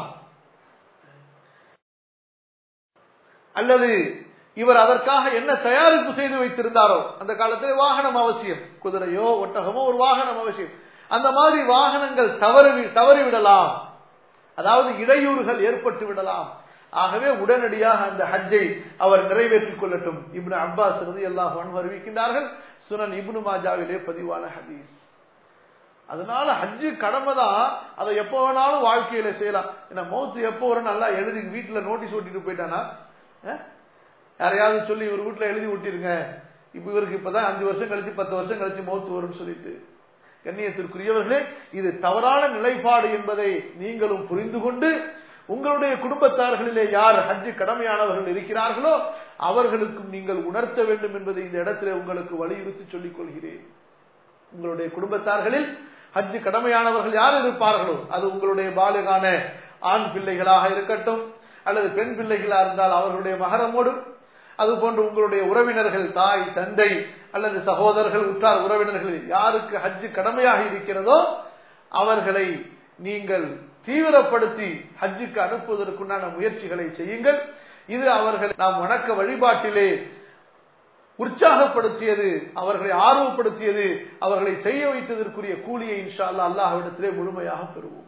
அல்லது இவர் அதற்காக என்ன தயாரிப்பு செய்து வைத்திருந்தாரோ அந்த காலத்தில் வாகனம் அவசியம் குதிரையோ ஒட்டகமோ ஒரு வாகனம் அவசியம் அந்த மாதிரி வாகனங்கள் தவறி தவறிவிடலாம் அதாவது இடையூறுகள் ஏற்பட்டு விடலாம் ஆகவே உடனடியாக அந்த ஹஜ்ஜை அவர் நிறைவேற்றிக் கொள்ளட்டும் இப்னு அப்பாஸ் ரதி அல்லாஹ் அறிவிக்கின்றார்கள் சுனன் இப்னு மாஜாவிலே பதிவான ஹதீஸ் அதனால ஹஜ்ஜு கடமை தான் அதை எப்போ வேணாலும் வாழ்க்கையில செய்யலாம் ஏன்னா மௌத்து எப்போ வரும் நல்லா எழுதி வீட்டுல நோட்டீஸ் ஒட்டிட்டு போயிட்டானா அஹ்? யாரையாவது சொல்லி இவர் வீட்டுல எழுதி ஒட்டிருங்க இப்ப இவருக்கு இப்பதான் அஞ்சு வருஷம் கழிச்சு பத்து வருஷம் கழிச்சு மௌத்து வரும்னு சொல்லிட்டு கண்ணியத்திற்குரியவர்களே இது தவறான நிலைப்பாடு என்பதை நீங்களும் புரிந்து கொண்டு உங்களுடைய குடும்பத்தார்களிலே யார் ஹஜ்ஜு கடமையானவர்கள் இருக்கிறார்களோ அவர்களுக்கும் நீங்கள் உணர்த்த வேண்டும் என்பதை இந்த இடத்திலே உங்களுக்கு வலியுறுத்தி சொல்லிக் கொள்கிறேன் உங்களுடைய குடும்பத்தார்களில் ஹஜ்ஜு கடமையானவர்கள் யார் இருப்பார்களோ அது உங்களுடைய பாலுகான ஆண் பிள்ளைகளாக இருக்கட்டும் அல்லது பெண் பிள்ளைகளா இருந்தால் அவர்களுடைய மகரமோடும் அதுபோன்று உங்களுடைய உறவினர்கள் தாய் தந்தை அல்லது சகோதரர்கள் உற்றார் உறவினர்கள் யாருக்கு ஹஜ்ஜு கடமையாக இருக்கிறதோ அவர்களை நீங்கள் தீவிரப்படுத்தி ஹஜ்ஜுக்கு அனுப்புவதற்குண்டான முயற்சிகளை செய்யுங்கள் இது அவர்கள் நாம் வணக்க வழிபாட்டிலே உற்சாகப்படுத்தியது அவர்களை ஆர்வப்படுத்தியது அவர்களை செய்ய வைத்ததற்குரிய கூலியை இன்ஷா அல்லா அல்லாஹ்விடத்திலே முழுமையாக பெறுவோம்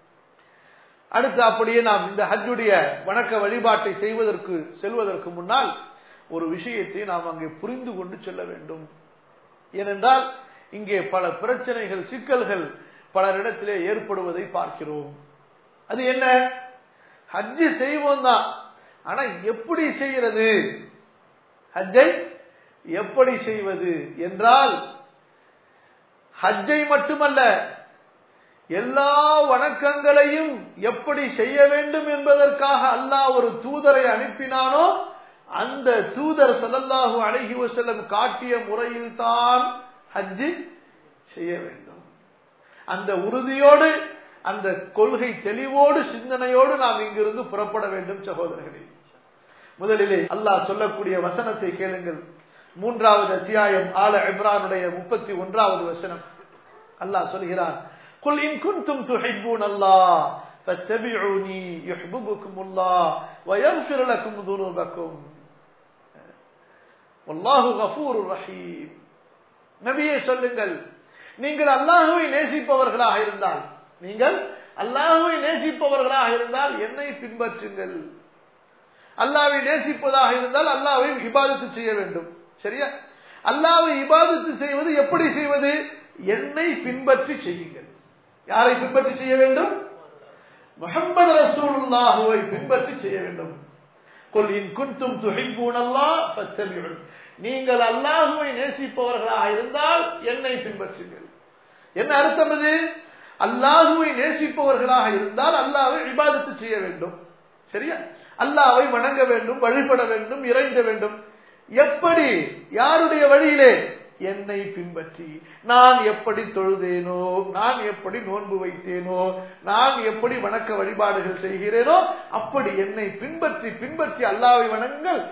அடுத்து அப்படியே நாம் இந்த ஹஜ்ஜுடைய வணக்க வழிபாட்டை செய்வதற்கு செல்வதற்கு முன்னால் ஒரு விஷயத்தை நாம் அங்கே புரிந்து கொண்டு செல்ல வேண்டும் ஏனென்றால் இங்கே பல பிரச்சனைகள் சிக்கல்கள் பலரிடத்திலே ஏற்படுவதை பார்க்கிறோம் அது என்ன ஹஜ்ஜு செய்வோம் தான் ஆனா எப்படி செய்யறது ஹஜ்ஜை எப்படி செய்வது என்றால் ஹஜ்ஜை மட்டுமல்ல எல்லா வணக்கங்களையும் எப்படி செய்ய வேண்டும் என்பதற்காக அல்லாஹ் ஒரு தூதரை அனுப்பினானோ அந்த தூதர் ஸல்லல்லாஹு அலைஹி வஸல்லம் காட்டிய முறையில் தான் ஹஜ்ஜு செய்ய வேண்டும் அந்த உறுதியோடு அந்த கொள்கை தெளிவோடு சிந்தனையோடு நாம் இங்கிருந்து புறப்பட வேண்டும் சகோதரர்களே முதலிலே அல்லாஹ் சொல்லக்கூடிய வசனத்தை கேளுங்கள் மூன்றாவது அத்தியாயம் ஆல இப்ரானுடைய முப்பத்தி ஒன்றாவது வசனம் அல்லாஹ் சொல்கிறான் குல் இன் குன்தும் துஹிப்பூன் அல்லாஹ் فاتبعوني يحببكم الله ويغفر لكم ذنوبكم والله غفور رحيم நபியே சொல்லுங்கள் நீங்கள் அல்லாஹுவை நேசிப்பவர்களாக இருந்தால் நீங்கள் அல்லாஹுவை நேசிப்பவர்களாக இருந்தால் என்னை பின்பற்றுங்கள் அல்லாவை நேசிப்பதாக இருந்தால் அல்லாவை இபாதத்து செய்ய வேண்டும் சரியா அல்லாவை இபாதத்து செய்வது எப்படி செய்வது என்னை பின்பற்றி செய்யுங்கள் யாரை பின்பற்றி செய்ய வேண்டும் முகமது ரசூலுல்லாஹுவை பின்பற்றி செய்ய வேண்டும் கொல் இன் குந்தும் துஹிப்பூன் அல்லாஹ் ஃபத்தபிஉன் நீங்கள் அல்லாஹுவை நேசிப்பவர்களாக இருந்தால் என்னை பின்பற்றுங்கள் என்ன அர்த்தம் இது அல்லாஹுவை நேசிப்பவர்களாக இருந்தால் அல்லாஹ்வை இபாதத்து செய்ய வேண்டும் சரியா அல்லாஹ்வை வணங்க வேண்டும் வழிபட வேண்டும் இறைந்த வேண்டும் எப்படி யாருடைய வழியிலே என்னை பின்பற்றி நான் எப்படி தொழுதேனோ நான் எப்படி நோன்பு வைத்தேனோ நான் எப்படி வணக்க வழிபாடுகள் செய்கிறேனோ அப்படி என்னை பின்பற்றி பின்பற்றி அல்லாவை வணங்குங்கள்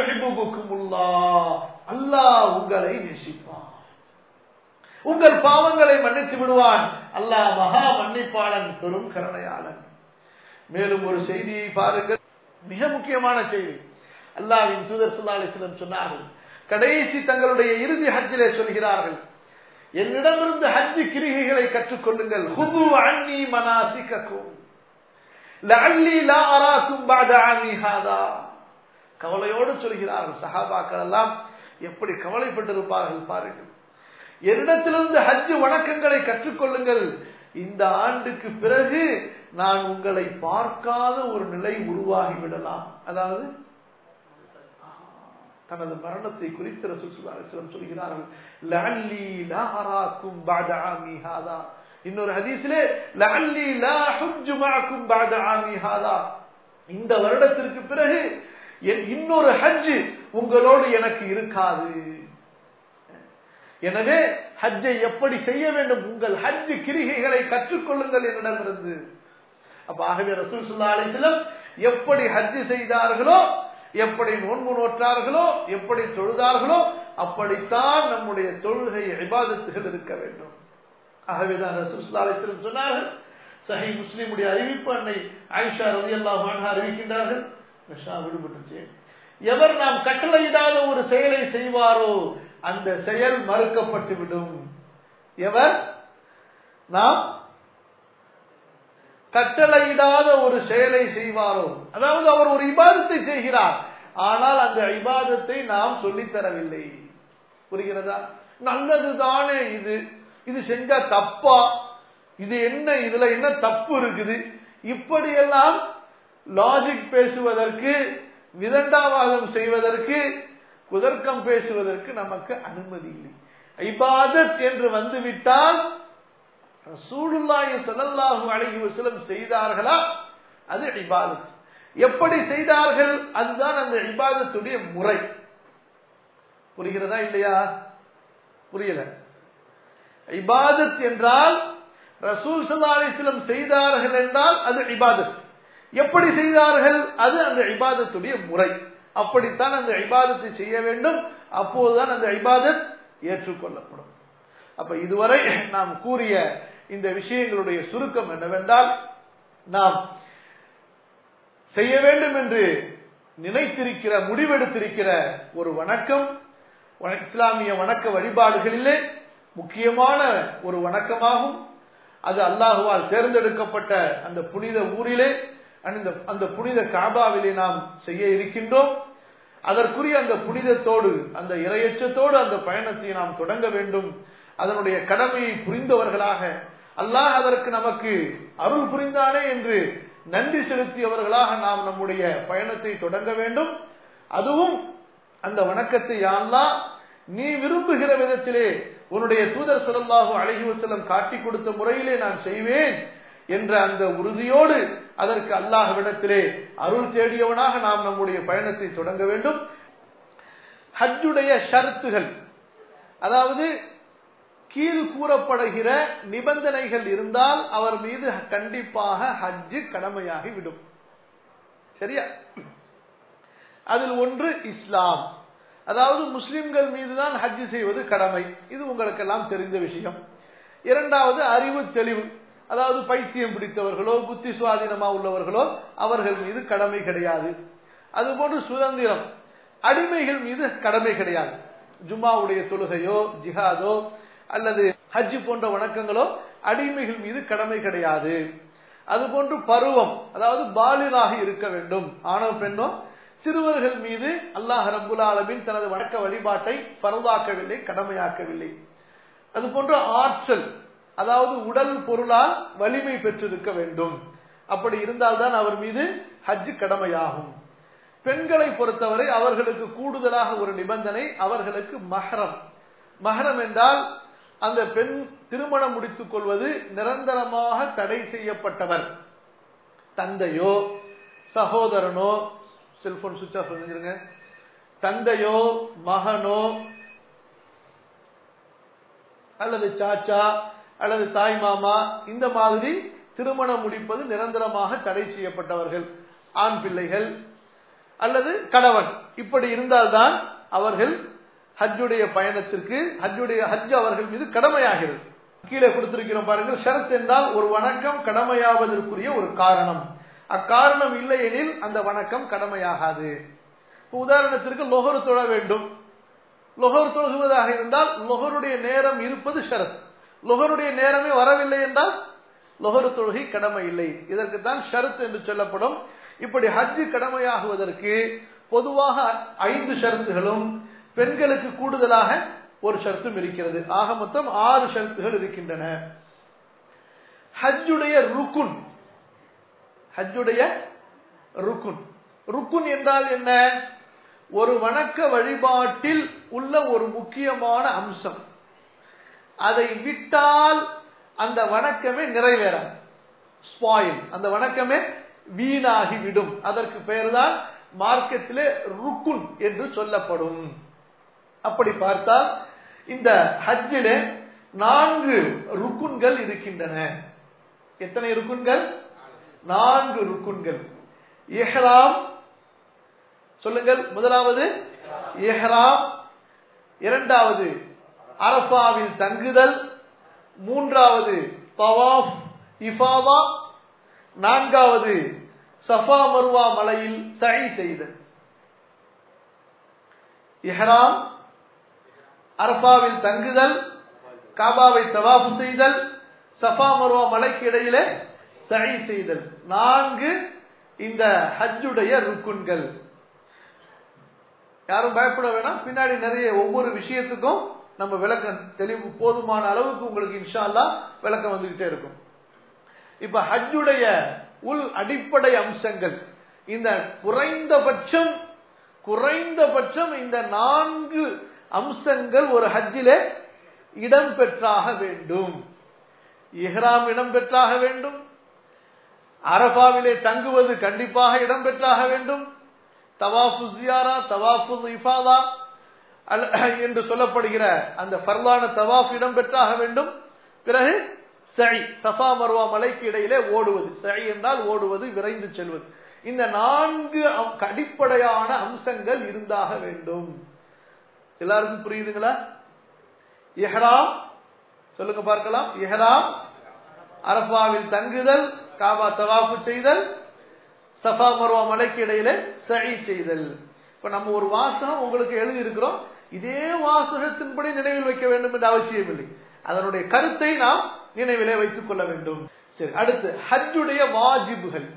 அல்லாஹ் உங்களை நேசிப்பான் உங்கள் பாவங்களை மன்னித்து விடுவான் அல்லாஹ் மகா மன்னிப்பாளன் பெரும் கருணையாளன் மேலும் ஒரு செய்தியை பாருங்கள் மிக முக்கியமான செய்தி அல்லாவின் தூதர் சுல்லா அலிஸ்லம் சொன்னார்கள் கடைசி தங்களுடைய இறுதி ஹஜ்ஜிலே சொல்கிறார்கள் என்னிடமிருந்து ஹஜ்ஜு கிரிகைகளை கற்றுக்கொள்ளுங்கள் ஹுது அன்னி மனாசிக்கும் லஅல்லி லா அராக்கும் பஅத ஆமி ஹாதா கவலையோடு சொல்கிறார்கள் சஹாபாக்கள் எல்லாம் எப்படி கவலைப்பட்டிருப்பார்கள் பாருங்கள் என்னிடத்திலிருந்து ஹஜ்ஜு வணக்கங்களை கற்றுக்கொள்ளுங்கள் இந்த ஆண்டுக்கு பிறகு நான் உங்களை பார்க்காத ஒரு நிலை உருவாகிவிடலாம் அதாவது தனது மரணத்தை குறித்து ரசூலுல்லாஹி சொல்கிறார்கள் லஅல்லி லா அராக்கும் பஅத ஆமி ஹாதா இன்னொரு ஹதீஸிலே லஅல்லி லா ஹுஜ்ஜு மஅக்கும் பஅத ஆமி ஹாதா இந்த வருடத்திற்கு பிறகு இன்னொரு ஹஜ் உங்களோடு எனக்கு இருக்காது எனவே ஹஜ்ஜை எப்படி செய்ய வேண்டும் உங்கள் ஹஜ் கிரிகைகளை கற்றுக்கொள்ளுங்கள் என்னிடமிருந்து அப்ப ஆகவே ரசூல் சுல்லா அலிஸ்லம் எப்படி ஹஜ் செய்தார்களோ எப்படி நோன்பு நோற்றார்களோ எப்படி தொழுதார்களோ அப்படித்தான் நம்முடைய தொழுகை இபாதத்துகள் இருக்க வேண்டும் ஆகவேதான் ரசூல்லா அலிஸ்லம் சொன்னார்கள் சஹி முஸ்லீமுடைய அறிவிப்பு அன்னை ஆயிஷா ரவி அல்லாஹ் அறிவிக்கின்றார்கள் விடுபட்டுச்சு எவர் நாம் கட்டளையிடாத ஒரு செயலை செய்வாரோ அந்த செயல் மறுக்கப்பட்டு விடும் எவர் நாம் கட்டளையிடாத ஒரு செயலை செய்வாரோ அதாவது அவர் ஒரு இபாதத்தை செய்கிறார் ஆனால் அந்த இபாதத்தை நாம் சொல்லித்தரவில்லை புரிகிறதா நல்லது தானே இது இது செஞ்சா தப்பா இது என்ன இதுல என்ன தப்பு இருக்குது இப்படியெல்லாம் லாஜிக் பேசுவதற்கு விதண்டாவாதம் செய்வதற்கு குதர்க்கம் பேசுவதற்கு நமக்கு அனுமதி இல்லை ஐபாதத் என்று வந்துவிட்டால் ரசூலுல்லாஹி ஸல்லல்லாஹு அலைஹி வஸல்லம் செய்தார்களா அது இபாதத் எப்படி செய்தார்கள் அதுதான் அந்த இபாதத்துடைய முறை புரிகிறதா இல்லையா புரியல இபாதத் என்றால் ரசூல் சல்லா அலிஸ்லம் செய்தார்கள் என்றால் அது இபாதத் எப்படி செய்தார்கள் அது அந்த இபாதத்துடைய முறை அப்படித்தான் அந்த இபாதத்தை செய்ய வேண்டும் அப்போதுதான் அந்த இபாதத் ஏற்றுக்கொள்ளப்படும் அப்ப இதுவரை நாம் கூறிய இந்த விஷயங்களுடைய சுருக்கம் என்னவென்றால் நாம் செய்ய வேண்டும் என்று நினைத்திருக்கிற முடிவெடுத்திருக்கிற ஒரு வணக்கம் இஸ்லாமிய வணக்க வழிபாடுகளிலே முக்கியமான ஒரு வணக்கமாகும் அது அல்லாஹுவால் தேர்ந்தெடுக்கப்பட்ட அந்த புனித ஊரிலே அந்த அந்த புனித காபாவிலே நாம் செய்ய இருக்கின்றோம் அதற்குரிய அந்த புனிதத்தோடு அந்த இரையச்சத்தோடு அந்த பயணத்தை நாம் தொடங்க வேண்டும் அதனுடைய கடமையை புரிந்தவர்களாக அல்லாஹ் அதற்கு நமக்கு அருள் புரிந்தானே என்று நன்றி செலுத்தியவர்களாக நாம் நம்முடைய பயணத்தை தொடங்க வேண்டும் அதுவும் அந்த வணக்கத்தை யாழ்லா நீ விரும்புகிற விதத்திலே உன்னுடைய தூதர் சொல்லல்லாஹு அழகி வசலம் காட்டி கொடுத்த முறையிலே நான் செய்வேன் என்ற அந்த உறுதியோடு அதற்கு அல்லாஹ்விடத்திலே அருள் தேடியவனாக நாம் நம்முடைய பயணத்தை தொடங்க வேண்டும் ஹஜ்ஜுடைய ஷரத்துகள் அதாவது கீழ் கூறப்படுகிற நிபந்தனைகள் இருந்தால் அவர் மீது கண்டிப்பாக ஹஜ்ஜு கடமையாகி விடும் சரியா அதில் ஒன்று இஸ்லாம் அதாவது முஸ்லிம்கள் மீதுதான் ஹஜ்ஜு செய்வது கடமை இது உங்களுக்கெல்லாம் தெரிந்த விஷயம் இரண்டாவது அறிவு தெளிவு அதாவது பைத்தியம் பிடித்தவர்களோ புத்தி சுவாதீனமா உள்ளவர்களோ அவர்கள் மீது கடமை கிடையாது அதுபோன்று சுதந்திரம் அடிமைகள் மீது கடமை கிடையாது ஜும்மாவுடைய தொழுகையோ ஜிஹாதோ அல்லது ஹஜ் போன்ற வணக்கங்களோ அடிமைகள் மீது கடமை கிடையாது அதுபோன்று பருவம் அதாவது பாலினாக இருக்க வேண்டும் ஆணவ பெண்ணோ சிறுவர்கள் மீது அல்லாஹ் ரபுல் ஆலமின் தனது வணக்க வழிபாட்டை பரவாக்கவில்லை கடமையாக்கவில்லை அதுபோன்று ஆற்றல் அதாவது உடல் பொருளால் வலிமை பெற்றிருக்க வேண்டும் அப்படி இருந்தால்தான் அவர் மீது ஹஜ் கடமையாகும் பெண்களை பொறுத்தவரை அவர்களுக்கு கூடுதலாக ஒரு நிபந்தனை அவர்களுக்கு மஹரம் மஹரம் என்றால் அந்த பெண் திருமணம் முடித்துக் கொள்வது நிரந்தரமாக தடை செய்யப்பட்டவர் தந்தையோ சகோதரனோ செல்போன் சுவிச் ஆஃப் செஞ்சிருங்க தந்தையோ மகனோ அல்லது சாச்சா அல்லது தாய் மாமா இந்த மாதிரி திருமணம் முடிப்பது நிரந்தரமாக தடை செய்யப்பட்டவர்கள் ஆண் பிள்ளைகள் அல்லது கணவன் இப்படி இருந்தால்தான் அவர்கள் ஹஜ்ஜுடைய பயணத்திற்கு ஹஜ்ஜுடைய ஹஜ் அவர்கள் மீது கடமையாகிறது கீழே கொடுத்திருக்கிறோம் பாருங்கள் ஷரத் என்றால் ஒரு வணக்கம் கடமையாவதற்குரிய ஒரு காரணம் அக்காரணம் இல்லை எனில் அந்த வணக்கம் கடமையாகாது உதாரணத்திற்கு லொஹர் தொழ வேண்டும் லொஹர் தொழுகுவதாக இருந்தால் லொஹருடைய நேரம் இருப்பது ஷரத் லொஹருடைய நேரமே வரவில்லை என்றால் லொஹரு தொழுகை கடமை இல்லை இதற்கு தான் ஷரத் என்று சொல்லப்படும் இப்படி ஹஜ்ஜு கடமையாகுவதற்கு பொதுவாக ஐந்து ஷரத்துகளும் பெண்களுக்கு கூடுதலாக ஒரு ஷரத்தும் இருக்கிறது ஆக மொத்தம் ஆறு ஷரத்துகள் இருக்கின்றன ஹஜ்ஜுடைய ருக்குன் ஹஜ்ஜுடைய ருக்குன் ருக்குன் என்றால் என்ன ஒரு வணக்க வழிபாட்டில் உள்ள ஒரு முக்கியமான அம்சம் அதை விட்டால் அந்த வணக்கமே நிறைவேறாது ஸ்பாயில் அந்த வணக்கமே வீணாகிவிடும் அதற்கு பெயர்தான் மார்க்கத்திலே ருக்குன் என்று சொல்லப்படும் அப்படி பார்த்தால் இந்த ஹஜ்ஜிலே நான்கு ருக்குன்கள் இருக்கின்றன எத்தனை ருக்குன்கள் நான்கு ருக்குன்கள் இஹ்ராம் சொல்லுங்கள் முதலாவது இஹ்ராம் இரண்டாவது அரபாவில் தங்குதல் மூன்றாவது தவாஃப் இஃபாவா நான்காவது சஃபா மருவா மலையில் சை செய்தல் இஹ்ராம் அரபாவில் தங்குதல் காபாவை தவாஃபு செய்தல் சஃபா மருவா மலைக்கு இடையிலே சை செய்தல் நான்கு இந்த ஹஜ்ஜுடைய ருக்குன்கள் யாரும் பயப்பட வேணாம் பின்னாடி நிறைய ஒவ்வொரு விஷயத்துக்கும் நம்ம விளக்கம் தெளிவு போதுமான அளவுக்கு உங்களுக்கு இன்ஷா அல்லா விளக்கம் வந்துகிட்டே இருக்கும் இப்ப ஹஜ்ஜுடைய உள் அடிப்படை அம்சங்கள் இந்த குறைந்தபட்சம் குறைந்தபட்சம் இந்த நான்கு அம்சங்கள் ஒரு ஹஜ்ஜிலே இடம் பெற்றாக வேண்டும் இஹ்ராம் இடம் பெற்றாக வேண்டும் அரபாவிலே தங்குவது கண்டிப்பாக இடம் பெற்றாக வேண்டும் தவாஃபு ஜியாரா தவாஃபு இஃபாதா என்று சொல்லப்படுகிற அந்த ஃபர்லான தவாஃப் இடம் பெற்றாக வேண்டும் பிறகு சை சஃபா மர்வா மலைக்கு இடையிலே ஓடுவது சை என்றால் ஓடுவது விரைந்து செல்வது இந்த நான்கு அடிப்படையான அம்சங்கள் இருந்தாக வேண்டும் எல்லாருக்கும் புரியுதுங்களா இஹ்ராம் சொல்லுங்க பார்க்கலாம் இஹ்ராம் அரபாவில் தங்குதல் காபா தவாஃபு செய்தல் சஃபா மர்வா மலைக்கு இடையில சழி செய்தல் இப்ப நம்ம ஒரு வாசகம் உங்களுக்கு எழுதி இருக்கிறோம் இதே வாசகத்தின்படி நினைவில் வைக்க வேண்டும் என்ற அவசியம் இல்லை அதனுடைய கருத்தை நாம் நினைவிலே வைத்துக் கொள்ள வேண்டும் சரி அடுத்து ஹஜ்ஜுடைய வாஜிபுகள்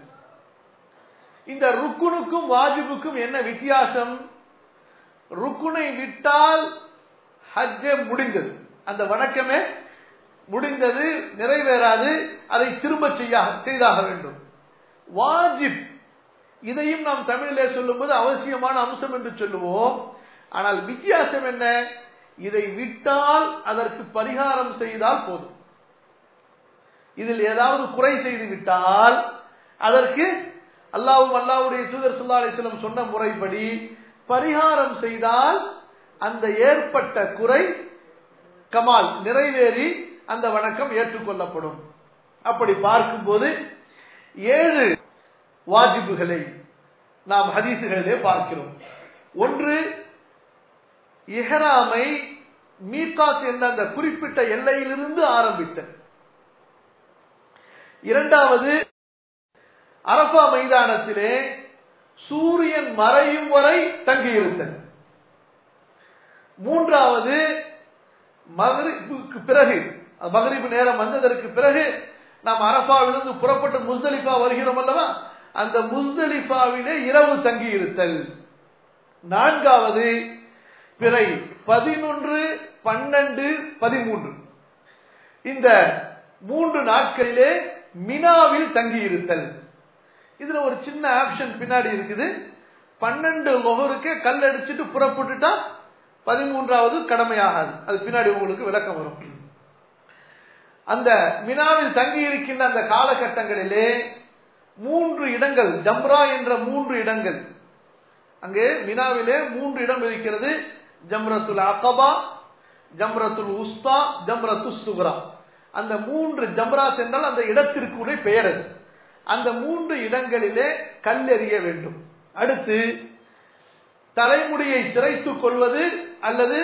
இந்த ருக்குனுக்கும் வாஜிபுக்கும் என்ன வித்தியாசம் ருக்குனை விட்டால் ஹஜ்ஜே முடிந்தது அந்த வணக்கமே முடிந்தது நிறைவேறாது அதை திரும்ப செய்ய செய்தாக வேண்டும் வாஜிப் இதையும் நாம் தமிழிலே சொல்லும்போது அவசியமான அம்சம் என்று சொல்லுவோம் ஆனால் வித்தியாசம் என்ன இதை விட்டால் அதற்கு பரிகாரம் செய்தால் போதும் இதில் ஏதாவது குறை செய்து விட்டால் அதற்கு அல்லாவும் அல்லாவுடைய தூதர் சுல்லா அலிஸ்லம் சொன்ன முறைப்படி பரிகாரம் செய்தால் அந்த ஏற்பட்ட குறை கமால் நிறைவேறி அந்த வணக்கம் ஏற்றுக்கொள்ளப்படும் அப்படி பார்க்கும்போது ஏழு வாஜிபுகளை நாம் ஹதீசுகளிலே பார்க்கிறோம் ஒன்று இஹராமை மீகாத் என்ற அந்த குறிப்பிட்ட எல்லையிலிருந்து ஆரம்பித்தல் இரண்டாவது அரபா மைதானத்திலே சூரியன் மறையும் வரை தங்கியிருத்தல் மூன்றாவது மகரிப்புக்கு பிறகு மகரிப்பு நேரம் வந்ததற்கு பிறகு நாம் அரபாவிலிருந்து புறப்பட்டு முஸ்தலிஃபா வருகிறோம் அல்லவா அந்த முஸ்தலிஃபாவிலே இரவு தங்கி இருத்தல் நான்காவது பிறை பதினொன்று பன்னெண்டு பதிமூன்று இந்த மூன்று நாட்களிலே மினாவில் தங்கி இருத்தல் இதுல ஒரு சின்ன ஆப்ஷன் பின்னாடி இருக்குது பன்னெண்டு லொகருக்கு கல் அடிச்சுட்டு புறப்பட்டுட்டா பதிமூன்றாவது கடமையாகாது அது பின்னாடி உங்களுக்கு விளக்கம் வரும் அந்த மினாவில் தங்கி இருக்கின்ற அந்த காலகட்டங்களிலே மூன்று இடங்கள் ஜம்ரா என்ற மூன்று இடங்கள் அங்கே மினாவிலே மூன்று இடம் இருக்கிறது ஜம்ரத்துல் அகபா ஜம்ரத்துல் உஸ்தா ஜம்ரத்து சுக்ரா அந்த மூன்று ஜம்ராத் என்றால் அந்த இடத்திற்குரிய பெயர் அது அந்த மூன்று இடங்களிலே கல்லெறிய வேண்டும் அடுத்து தலைமுடியை சிறைத்துக் கொள்வது அல்லது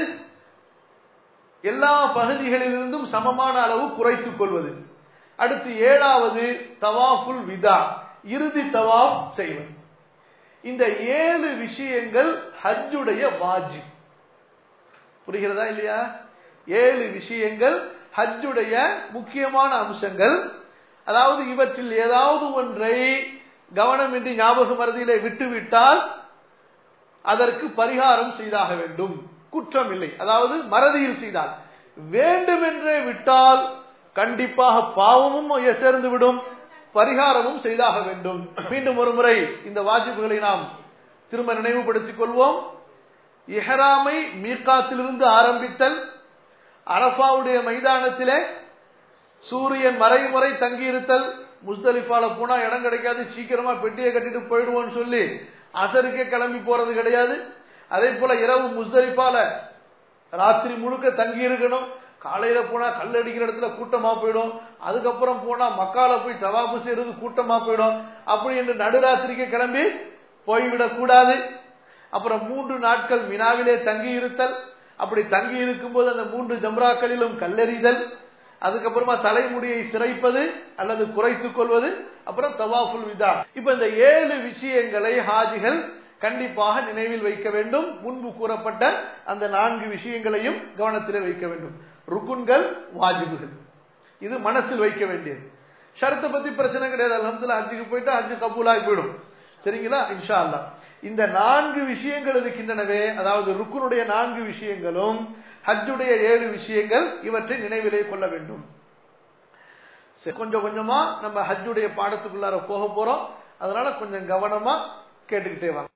எல்லா பகுதிகளிலிருந்தும் சமமான அளவு குறைத்துக் கொள்வது அடுத்து ஏழாவது தவாஃபுல் விதா இறுதி தவாப் செய்வது இந்த ஏழு விஷயங்கள் ஹஜ்ஜுடைய வாஜி புரிகிறதா இல்லையா ஏழு விஷயங்கள் ஹஜ்ஜுடைய முக்கியமான அம்சங்கள் அதாவது இவற்றில் ஏதாவது ஒன்றை கவனமின்றி ஞாபக மருதியிலே விட்டுவிட்டால் அதற்கு பரிகாரம் செய்தாக வேண்டும் குற்றம் இல்லை அதாவது மறதியில் செய்தால் வேண்டுமென்றே விட்டால் கண்டிப்பாக பாவமும் சேர்ந்து விடும் பரிகாரமும் செய்தாக வேண்டும் மீண்டும் ஒரு முறை இந்த வாஜிப்புகளை நாம் திரும்ப நினைவுபடுத்திக் கொள்வோம் இஹராமை மீக்காத்திலிருந்து ஆரம்பித்தல் அரபாவுடைய மைதானத்திலே சூரியன் மறைமுறை தங்கியிருத்தல் முஸ்தலிஃபால போனா இடம் கிடைக்காது சீக்கிரமா பெட்டியை கட்டிட்டு போயிடுவோம்னு சொல்லி அசருக்கே கிளம்பி போறது கிடையாது அதே போல இரவு முஸ்தலிஃபால ராத்திரி முழுக்க தங்கி இருக்கணும் காலையில போனா கல் அடிக்கிற இடத்துல கூட்டமா போயிடும் அதுக்கப்புறம் போனா மக்கால போய் தவாப்பு செய்யறது கூட்டமா போயிடும் அப்படி என்று நடுராத்திரிக்கு கிளம்பி போய்விடக் கூடாது அப்புறம் மூன்று நாட்கள் மினாவிலே தங்கி இருத்தல் அப்படி தங்கி இருக்கும்போது அந்த மூன்று ஜம்ராக்களிலும் கல்லெறிதல் அதுக்கப்புறமா தலைமுடியை சிறைப்பது அல்லது குறைத்துக் கொள்வது அப்புறம் தவாஃபுல் விதா இப்ப இந்த ஏழு விஷயங்களை ஹாஜிகள் கண்டிப்பாக நினைவில் வைக்க வேண்டும் முன்பு கூறப்பட்ட அந்த நான்கு விஷயங்களையும் கவனத்தில் வைக்க வேண்டும் ருக்குன்கள் வாஜிபுகள் இது மனசில் வைக்க வேண்டியது ஷரத்தை பத்தி பிரச்சனை கிடையாது அலமதுல ஹஜ்ஜுக்கு போயிட்டு ஹஜ்ஜு கபூலாகி போயிடும் சரிங்களா இன்ஷா அல்லா இந்த நான்கு விஷயங்கள் இருக்கின்றனவே அதாவது ருக்குனுடைய நான்கு விஷயங்களும் ஹஜ்ஜுடைய ஏழு விஷயங்கள் இவற்றை நினைவிலே கொள்ள வேண்டும் கொஞ்சம் கொஞ்சமா நம்ம ஹஜ்ஜுடைய பாடத்துக்குள்ளார போக போறோம் அதனால கொஞ்சம் கவனமா கேட்டுக்கிட்டே வாங்க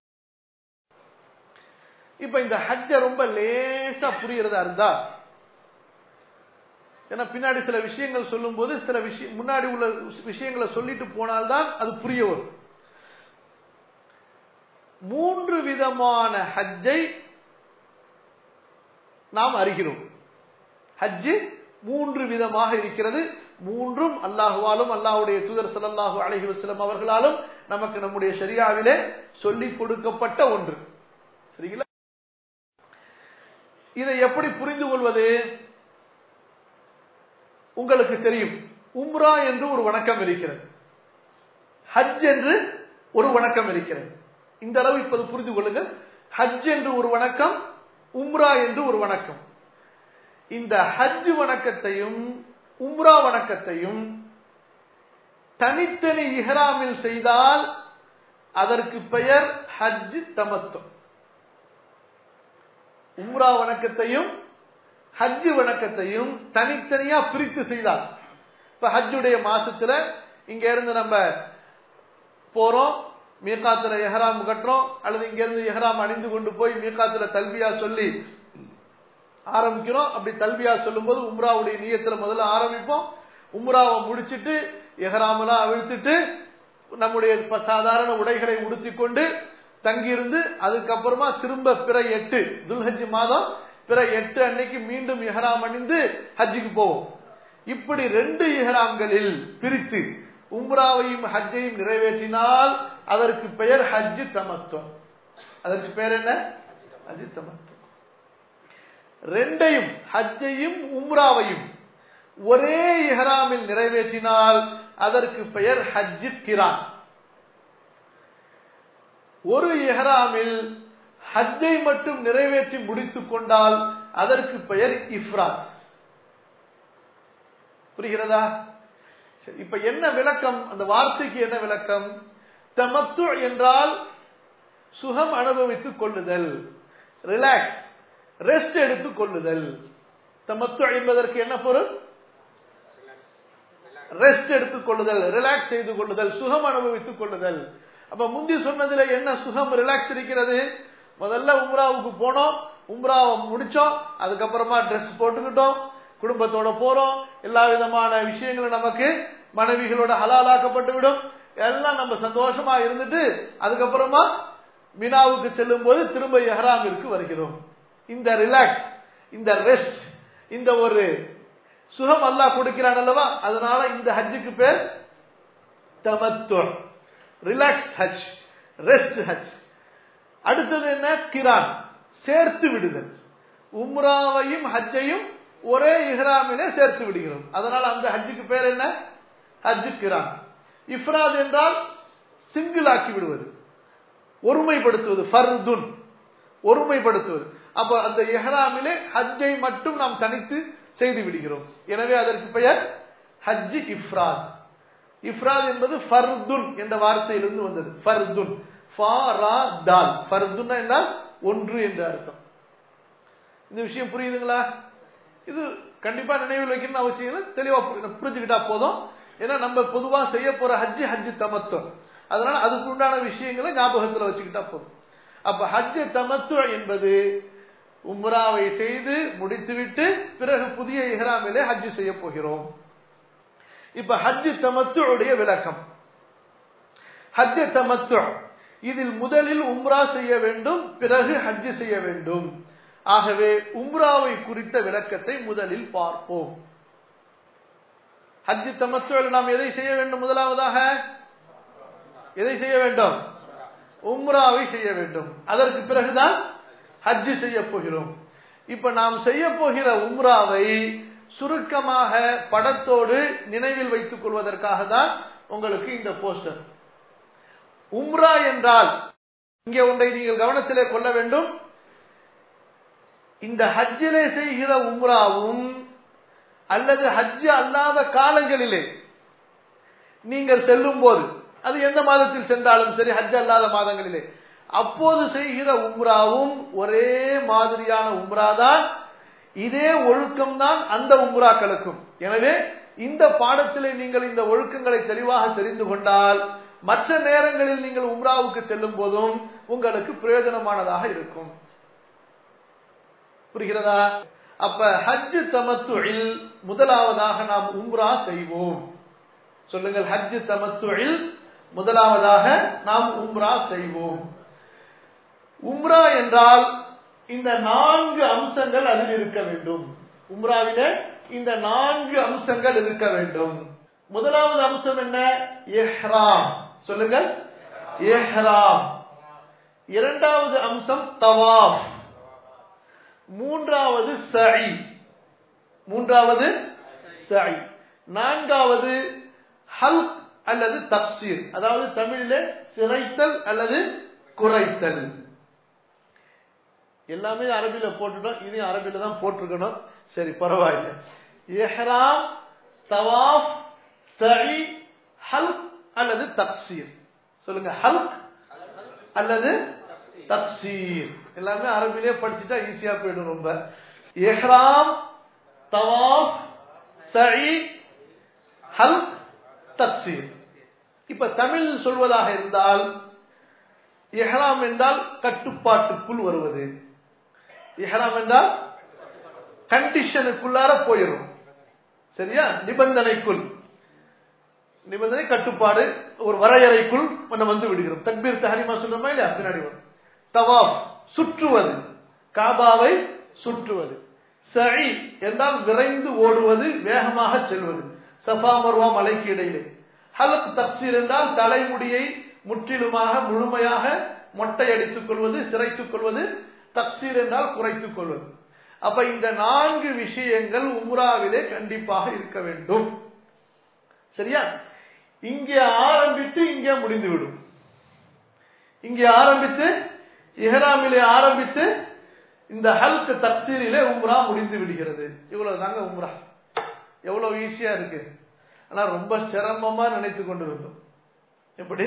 இப்ப இந்த ஹஜ்ஜ ரொம்ப லேசா புரியறதா இருந்தா ஏன்னா பின்னாடி சில விஷயங்கள் சொல்லும் போது சில விஷயம் முன்னாடி உள்ள விஷயங்களை சொல்லிட்டு போனால்தான் அது புரிய வரும் மூன்று விதமான ஹஜ்ஜை நாம் அறிகிறோம் ஹஜ்ஜு மூன்று விதமாக இருக்கிறது மூன்றும் அல்லாஹுவாலும் அல்லாஹுடைய தூதர் சல்லாஹூ அலஹி வஸ்லம் அவர்களாலும் நமக்கு நம்முடைய ஷரியாவிலே சொல்லிக் கொடுக்கப்பட்ட ஒன்று சரிங்களா இதை எப்படி புரிந்து கொள்வது உங்களுக்கு தெரியும் உம்ரா என்று ஒரு வணக்கம் இருக்கிறது ஹஜ் என்று ஒரு வணக்கம் இருக்கிறது இந்த அளவு இப்போது புரிந்து கொள்ளுங்கள் ஹஜ் என்று ஒரு வணக்கம் உம்ரா என்று ஒரு வணக்கம் இந்த ஹஜ் வணக்கத்தையும் உம்ரா வணக்கத்தையும் தனித்தனி இஹ்ராமில் செய்தால் அதற்கு பெயர் ஹஜ் தமத்துவம் உம்ரா வணக்கத்தையும் ஹஜ் வணக்கத்தையும் தனித்தனியா பிரித்து செய்தால் இப்ப ஹஜ்ஜுடைய மாசத்துல இங்க இருந்து நம்ம போறோம் மீகாத்துல எஹராம் கட்டுறோம் அல்லது இங்க இருந்து எஹராம் அணிந்து கொண்டு போய் மீகாத்துல தல்வியா சொல்லி ஆரம்பிக்கிறோம் அப்படி தல்வியா சொல்லும் போது உம்ராவுடைய நீயத்துல முதல்ல ஆரம்பிப்போம் உம்ராவை முடிச்சிட்டு எஹராமெல்லாம் அவிழ்த்துட்டு நம்முடைய சாதாரண உடைகளை உடுத்தி கொண்டு தங்கியிருந்து அதுக்கப்புறமா திரும்ப பிற எட்டு துல்ஹஜ் மாதம் பிற எட்டு அன்னைக்கு மீண்டும் இஹராம் அணிந்து ஹஜ்ஜுக்கு போவோம் இப்படி ரெண்டு இஹராம்களில் பிரித்து உம்ராவையும் ஹஜ்ஜையும் நிறைவேற்றினால் அதற்கு பெயர் ஹஜ்ஜு தமத்துவம் அதற்கு பெயர் என்ன ஹஜ்ஜு தமத்துவம் ரெண்டையும் ஹஜ்ஜையும் உம்ராவையும் ஒரே இஹ்ராமில் நிறைவேற்றினால் அதற்கு பெயர் ஹஜ்ஜு கிரான் ஒரு இஹ்ராமில் ஹஜ்ஜை மட்டும் நிறைவேற்றி முடித்துக் கொண்டால் அதற்கு பெயர் இஃப்ராத் புரிகிறதா சரி, இப்ப என்ன விளக்கம் அந்த வார்த்தைக்கு என்ன விளக்கம் தமத்து என்றால் சுகம் அனுபவித்துக் கொள்ளுதல் ரிலாக்ஸ் ரெஸ்ட் எடுத்துக் கொள்ளுதல் தமத்து என்பதற்கு என்ன பொருள் ரெஸ்ட் எடுத்துக் கொள்ளுதல் ரிலாக்ஸ் செய்து கொள்ளுதல் சுகம் அனுபவித்துக் கொள்ளுதல் அப்ப முந்தி சொன்னதுல என்ன சுகம் ரிலாக்ஸ் இருக்கிறது முதல்ல உம்ராவுக்கு போனோம் உம்ராவை முடிச்சோம் அதுக்கப்புறமா ட்ரெஸ் போட்டுக்கிட்டோம் குடும்பத்தோட போறோம் எல்லா விதமான விஷயங்களும் நமக்கு மனைவிகளோட ஹலாலாக்கப்பட்டு விடும் எல்லாம் நம்ம சந்தோஷமா இருந்துட்டு அதுக்கப்புறமா மினாவுக்கு செல்லும் போது திரும்ப எஹ்ராமிற்கு வருகிறோம் இந்த ரிலாக்ஸ் இந்த ரெஸ்ட் இந்த ஒரு சுகம் அல்லாஹ் கொடுக்கிறான் அல்லவா அதனால இந்த ஹஜ்ஜுக்கு பேர் தமத்து ரிலாக்ஸ் ஹஜ் ரெஸ்ட் ஹஜ் அடுத்தது என்ன கிரான் சேர்த்து விடுதல் உம்ராவையும் ஹஜ்ஜையும் ஒரே இஹ்ராமிலே சேர்த்து விடுகிறோம் அதனால அந்த ஹஜ்ஜுக்கு பேர் என்ன ஹஜ் கிரான் இஃப்ராத் என்றால் சிங்கிள் ஆக்கி விடுவது ஒருமைப்படுத்துவது ஃபர்துன் ஒருமைப்படுத்துவது அப்ப அந்த இஹ்ராமிலே ஹஜ்ஜை மட்டும் நாம் தனித்து செய்து விடுகிறோம் எனவே அதற்கு பெயர் ஹஜ் இஃப்ராத் இஃப்ராத் என்பது ஃபர்துன் என்ற வார்த்தையிலிருந்து வந்தது ஃபர்துன் ஃபாராதால் ஃபர்துன்னா என்ன ஒன்று என்ற அர்த்தம் இந்த விஷயம் புரியுதுங்களா இது கண்டிப்பா நினைவில் வைக்கணும்னு அவசியம் இல்லை தெளிவா புரி- புரிஞ்சுக்கிட்டா போதும் ஏன்னா நம்ம பொதுவா செய்ய போற ஹஜ்ஜி ஹஜ்ஜி தமத்துவம் அதனால அதுக்கு உண்டான விஷயங்களை ஞாபகத்துல வச்சுக்கிட்டா போதும் அப்ப ஹஜ்ஜு தமத்து என்பது உம்ராவை செய்து முடித்துவிட்டு பிறகு புதிய இஹ்ராமிலே ஹஜ்ஜு செய்ய போகிறோம் இப்ப ஹஜ்ஜு தமத்துடைய விளக்கம் ஹஜ்ஜு தமத்து இதில் முதலில் உம்ரா செய்ய வேண்டும் பிறகு ஹஜ்ஜு செய்ய வேண்டும் ஆகவே உம்ராவை குறித்த விளக்கத்தை முதலில் பார்ப்போம் ஹஜ்ஜு தமத்துவில் நாம் எதை செய்ய வேண்டும் முதலாவதாக எதை செய்ய வேண்டும் உம்ராவை செய்ய வேண்டும் அதற்கு பிறகுதான் ஹஜ்ஜு செய்ய போகிறோம் இப்ப நாம் செய்ய போகிற உம்ராவை சுருக்கமாக படத்தோடு நினைவில் வைத்துக் கொள்வதற்காக தான் உங்களுக்கு இந்த போஸ்டர் உம்ரா என்றால் இங்கே ஒன்றை நீங்கள் கவனத்திலே கொள்ள வேண்டும் இந்த ஹஜ்ஜிலே செய்கிற உம்ராவும் அல்லது ஹஜ்ஜு அல்லாத காலங்களிலே நீங்கள் செல்லும் போது அது எந்த மாதத்தில் சென்றாலும் சரி ஹஜ் அல்லாத மாதங்களிலே அப்போது செய்கிற உம்ராவும் ஒரே மாதிரியான உம்ரா தான் இதே ஒழுக்கம் தான் அந்த உம்ராக்களுக்கும் எனவே இந்த பாடத்திலே நீங்கள் இந்த ஒழுக்கங்களை தெளிவாக தெரிந்து கொண்டால் மற்ற நேரங்களில் நீங்கள் உம்ராவுக்கு செல்லும் போதும் உங்களுக்கு பிரயோஜனமானதாக இருக்கும் புரிகிறதா அப்ப ஹஜ் தமத்துயில் முதலாவதாக நாம் உம்ரா செய்வோம் சொல்லுங்கள் ஹஜ் தமத்துயில் முதலாவதாக நாம் உம்ரா செய்வோம் உம்ரா என்றால் இந்த நான்கு அம்சங்கள் அதில் இருக்க வேண்டும் உம்ராவிலே இந்த நான்கு அம்சங்கள் இருக்க வேண்டும் முதலாவது அம்சம் என்ன எஹ்ராம் சொல்லுங்கள் எஹ்ராம் இரண்டாவது அம்சம் தவாஃப் மூன்றாவது சை மூன்றாவது சை நான்காவது ஹல்க் அல்லது தப்சீர் அதாவது தமிழிலே சிறைத்தல் அல்லது குறைத்தல் எல்லாமே அரபில போட்டுட்டோம் இதையும் அரபில தான் போட்டிருக்கணும் சரி பரவாயில்லை எஹ்ராம் தவாஃப் சை ஹல்க் அல்லது தப்சீர் சொல்லுங்க ஹல்க் அல்லது தப்சீர் எல்லாமே அரபிலே படிச்சுட்டா ஈஸியா போயிடும் ரொம்ப எஹ்ராம் தவாஃப் சை ஹல்க் தப்சீர் இப்ப தமிழ் சொல்வதாக இருந்தால் எஹ்ராம் என்றால் கட்டுப்பாட்டுக்குள் வருவது எஹ்ராம் என்றால் கண்டிஷனுக்குள்ளார போயிடும் சரியா நிபந்தனைக்குள் நிபந்தனை கட்டுப்பாடு ஒரு வரையறைக்குள் நம்ம வந்து விடுகிறோம் தக்பீர் தஹரிமா சொல்றோமா இல்லையா பின்னாடி வரும் தவாப் சுற்றுவது காபாவை சுற்றுவது சை என்றால் விரைந்து ஓடுவது வேகமாக செல்வது சஃபா மர்வா மலைக்கு இடையிலே ஹலக் தப்சீர் என்றால் தலைமுடியை முற்றிலுமாக முழுமையாக மொட்டை அடித்துக் கொள்வது சிரைத்துக் கொள்வது தப்சீர் என்றால் குறைத்துக் கொள்வது அப்ப இந்த நான்கு விஷயங்கள் உம்ராவிலே கண்டிப்பாக இருக்க வேண்டும் சரியா இங்கே ஆரம்பித்து இங்கே முடிந்துவிடும் இங்கே ஆரம்பித்து இஹ்ராமிலே ஆரம்பித்து இந்த ஹல்க் தப்சீரிலே உம்ரா முடிந்து விடுகிறது இவ்வளவு தாங்க உம்ரா எவ்வளவு ஈஸியா இருக்கு ஆனா ரொம்ப சிரமமா நினைத்து கொண்டிருந்தோம் எப்படி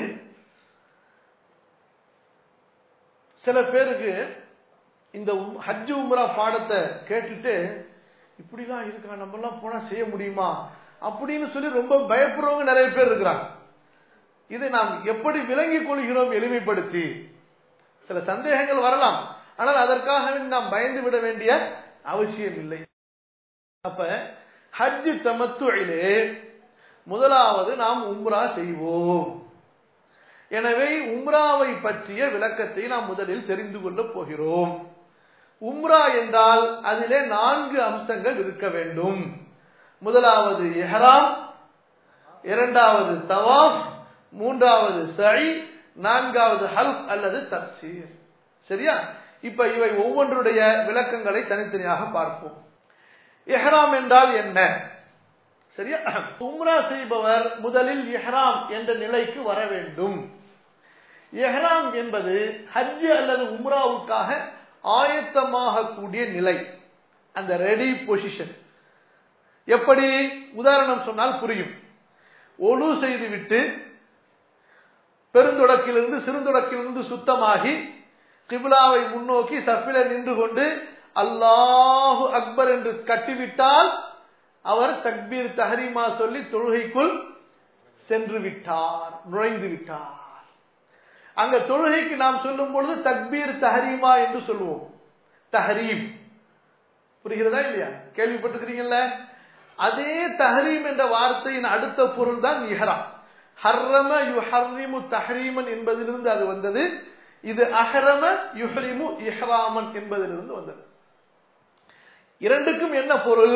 சில பேருக்கு இந்த ஹஜ் உம்ரா பாடத்தை கேட்டுட்டு இப்படிலாம் இருக்கா நம்ம எல்லாம் போனா செய்ய முடியுமா அப்படின்னு சொல்லி ரொம்ப பயப்படுறவங்க நிறைய பேர் இருக்கிறாங்க இதை நாம் எப்படி விளங்கிக் கொள்கிறோம் எளிமைப்படுத்தி சில சந்தேகங்கள் வரலாம் ஆனால் அதற்காக நாம் பயந்து விட வேண்டிய அவசியம் இல்லை அப்ப ஹஜ் தமத்துவிலே முதலாவது நாம் உம்ரா செய்வோம் எனவே உம்ராவை பற்றிய விளக்கத்தை நாம் முதலில் தெரிந்து கொள்ளப் போகிறோம் உம்ரா என்றால் அதிலே நான்கு அம்சங்கள் இருக்க வேண்டும் முதலாவது எஹராம் இரண்டாவது தவாஃப் மூன்றாவது சழி நான்காவது ஹல்க் அல்லது தப்சீர் சரியா இப்ப இவை ஒவ்வொன்றுடைய விளக்கங்களை தனித்தனியாக பார்ப்போம் எஹராம் என்றால் என்ன சரியா உம்ரா செய்பவர் முதலில் எஹ்ராம் என்ற நிலைக்கு வர வேண்டும் எஹ்ராம் என்பது ஹஜ் அல்லது உம்ராவுக்காக ஆயத்தமாக கூடிய நிலை அந்த ரெடி பொசிஷன் எப்படி உதாரணம் சொன்னால் புரியும் ஒழு செய்துவிட்டு பெருந்தொடக்கிலிருந்து சிறுந்தொடக்கிலிருந்து சுத்தமாகி கிபிலாவை முன்னோக்கி சப்பில நின்று கொண்டு அல்லாஹு அக்பர் என்று கட்டிவிட்டால் அவர் தக்பீர் தஹரீமா சொல்லி தொழுகைக்குள் சென்று விட்டார் நுழைந்து விட்டார் அங்க தொழுகைக்கு நாம் சொல்லும் பொழுது தக்பீர் தஹரீமா என்று சொல்லுவோம் தஹரீம் புரிகிறதா இல்லையா கேள்விப்பட்டிருக்கிறீங்கல்ல அதே தஹரீம் என்ற வார்த்தையின் அடுத்த பொருள் தான் இஹராம் ஹர்ரம யுஹர்ரிமு தஹரீமன் என்பதிலிருந்து அது வந்தது இது அஹரம யுஹரிமு இஹ்ராமன் என்பதிலிருந்து வந்தது இரண்டுக்கும் என்ன பொருள்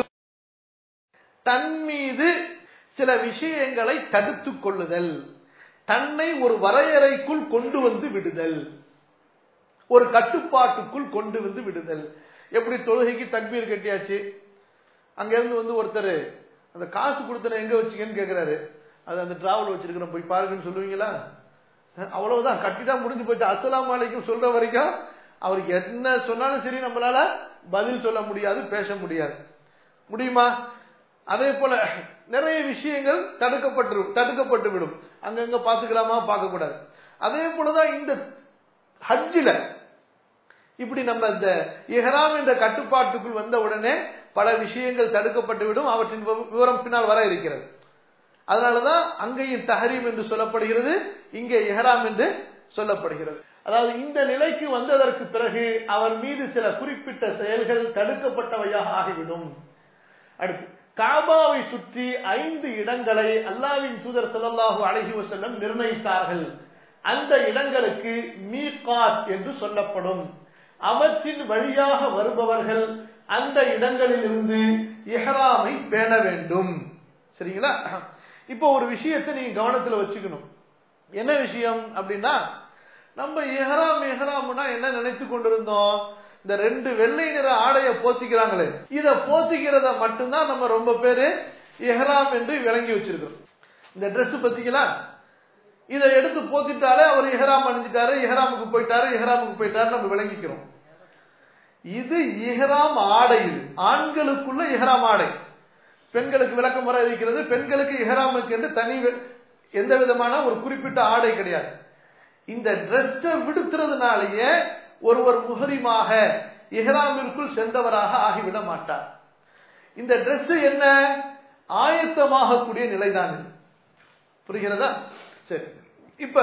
தன் மீது சில விஷயங்களை தடுத்துக் கொள்ளுதல் தன்னை ஒரு வரையறைக்குள் கொண்டு வந்து விடுதல் ஒரு கட்டுப்பாட்டுக்குள் கொண்டு வந்து விடுதல் எப்படி தொழுகைக்கு தக்பீர் கட்டியாச்சு அங்க இருந்து வந்து ஒருத்தர் அந்த காசு கொடுத்தன எங்க வச்சுக்கன்னு கேக்குறாரு அது அந்த டிராவல் வச்சிருக்கிறோம் போய் பாருங்கன்னு சொல்லுவீங்களா அவ்வளவுதான் கட்டிட்டா முடிஞ்சு போச்சு அஸ்லாம் வலைக்கும் சொல்ற வரைக்கும் அவருக்கு என்ன சொன்னாலும் சரி நம்மளால பதில் சொல்ல முடியாது பேச முடியாது முடியுமா அதே போல நிறைய விஷயங்கள் தடுக்கப்பட்டு தடுக்கப்பட்டு விடும் அங்கங்க பாத்துக்கலாமா பார்க்க கூடாது அதே போலதான் இந்த ஹஜ்ஜில இப்படி நம்ம இந்த இஹராம் என்ற கட்டுப்பாட்டுக்குள் வந்த உடனே பல விஷயங்கள் தடுக்கப்பட்டு விடும் அவற்றின் விவரம் பின்னால் வர இருக்கிறது அதனாலதான் அங்கேயும் தஹரீம் என்று சொல்லப்படுகிறது இங்கே இஹராம் என்று சொல்லப்படுகிறது அதாவது இந்த நிலைக்கு வந்ததற்கு பிறகு அவர் மீது சில குறிப்பிட்ட செயல்கள் தடுக்கப்பட்டவையாக ஆகிவிடும் அடுத்து காபாவை சுற்றி ஐந்து இடங்களை அல்லாவின் தூதர் சொல்லல்லாஹு அழகி வசல்லம் நிர்ணயித்தார்கள் அந்த இடங்களுக்கு மீகாத் என்று சொல்லப்படும் அவற்றின் வழியாக வருபவர்கள் அந்த இடங்களிலிருந்து இஹராமை பேண வேண்டும் சரிங்களா இப்போ ஒரு விஷயத்தை நீங்க கவனத்துல வச்சுக்கணும் என்ன விஷயம் அப்படின்னா நம்ம எஹராம் எஹராம்னா என்ன நினைத்து கொண்டிருந்தோம் இந்த ரெண்டு வெள்ளை நிற ஆடைய போத்திக்கிறாங்களே இத போத்திக்கிறத மட்டும்தான் நம்ம ரொம்ப பேரு எஹராம் என்று விளங்கி வச்சிருக்கிறோம் இந்த ட்ரெஸ் பத்திங்களா இதை எடுத்து போத்திட்டாலே அவர் இஹராம் அணிஞ்சிட்டாரு இஹராமுக்கு போயிட்டாரு இஹராமுக்கு போயிட்டாரு நம்ம விளங்கிக்கிறோம் இது இஹராம் ஆடை இது ஆண்களுக்குள்ள இஹராம் ஆடை பெண்களுக்கு விளக்க முறை இருக்கிறது பெண்களுக்கு இஹராமுக்கு என்று தனி எந்த விதமான ஒரு குறிப்பிட்ட ஆடை கிடையாது இந்த ட்ரெஸ்ஸை விடுத்துறதுனாலேயே ஒருவர் முகரிமாக இஹ்ராமிற்குள் சென்றவராக ஆகிவிட மாட்டார் இந்த ட்ரெஸ் என்ன ஆயத்தமாகக்கூடிய நிலைதான் இது புரிகிறதா சரி இப்ப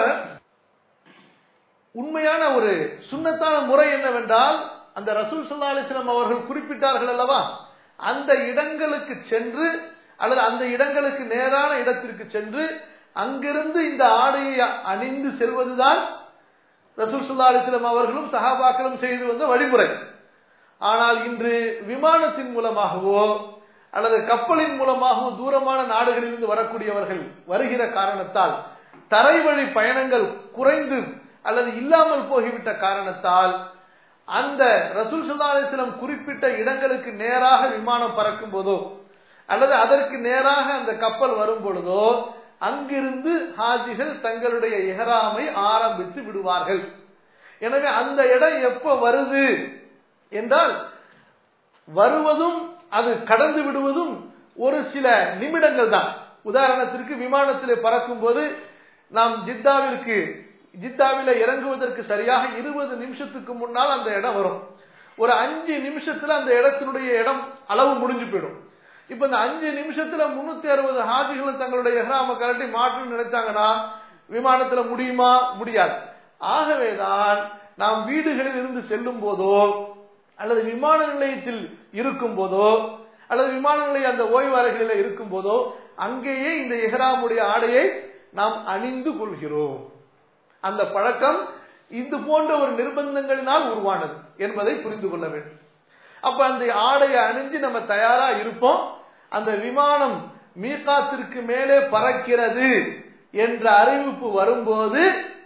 உண்மையான ஒரு சுண்ணத்தான முறை என்னவென்றால் அந்த ரசூல் சல்லா அலிஸ்லாம் அவர்கள் குறிப்பிட்டார்கள் அல்லவா அந்த இடங்களுக்கு சென்று அல்லது அந்த இடங்களுக்கு நேரான இடத்திற்கு சென்று அங்கிருந்து இந்த ஆடையை அணிந்து செல்வதுதான் ரசூல் சுல்லா அலிஸ்லாம் அவர்களும் சஹாபாக்களும் செய்து வந்த வழிமுறை ஆனால் இன்று விமானத்தின் மூலமாகவோ அல்லது கப்பலின் மூலமாகவோ தூரமான நாடுகளிலிருந்து வரக்கூடியவர்கள் வருகிற காரணத்தால் தரை வழி பயணங்கள் குறைந்து அல்லது இல்லாமல் போகிவிட்ட காரணத்தால் அந்த ரசூல் சல்லா அலிஸ்லம் குறிப்பிட்ட இடங்களுக்கு நேராக விமானம் பறக்கும் போதோ அல்லது அதற்கு நேராக அந்த கப்பல் வரும் பொழுதோ அங்கிருந்து ஹாஜிகள் தங்களுடைய எஹராமை ஆரம்பித்து விடுவார்கள் எனவே அந்த இடம் எப்ப வருது என்றால் வருவதும் அது கடந்து விடுவதும் ஒரு சில நிமிடங்கள் தான் உதாரணத்திற்கு விமானத்தில் பறக்கும் போது நாம் ஜித்தாவிற்கு ஜித்தாவில இறங்குவதற்கு சரியாக இருபது நிமிஷத்துக்கு முன்னால் அந்த இடம் வரும் ஒரு அஞ்சு நிமிஷத்துல அந்த இடத்தினுடைய இடம் அளவு முடிஞ்சு போயிடும் இப்ப இந்த அஞ்சு நிமிஷத்துல முன்னூத்தி அறுபது ஹாஜிகளும் தங்களுடைய எஹ்ராம கலட்டி மாற்றணும்னு நினைச்சாங்கன்னா விமானத்துல முடியுமா முடியாது ஆகவேதான் நாம் வீடுகளில் இருந்து செல்லும் போதோ அல்லது விமான நிலையத்தில் இருக்கும் போதோ அல்லது விமான நிலைய அந்த ஓய்வு அறைகளில் இருக்கும் போதோ அங்கேயே இந்த எஹ்ராமுடைய ஆடையை நாம் அணிந்து கொள்கிறோம் அந்த பழக்கம் இது போன்ற ஒரு நிர்பந்தங்களினால் உருவானது என்பதை புரிந்து கொள்ள வேண்டும் அப்ப அந்த ஆடையை அணிஞ்சு நம்ம தயாரா இருப்போம் அந்த விமானம் மீகாத்திற்கு மேலே பறக்கிறது என்ற அறிவிப்பு வரும்போது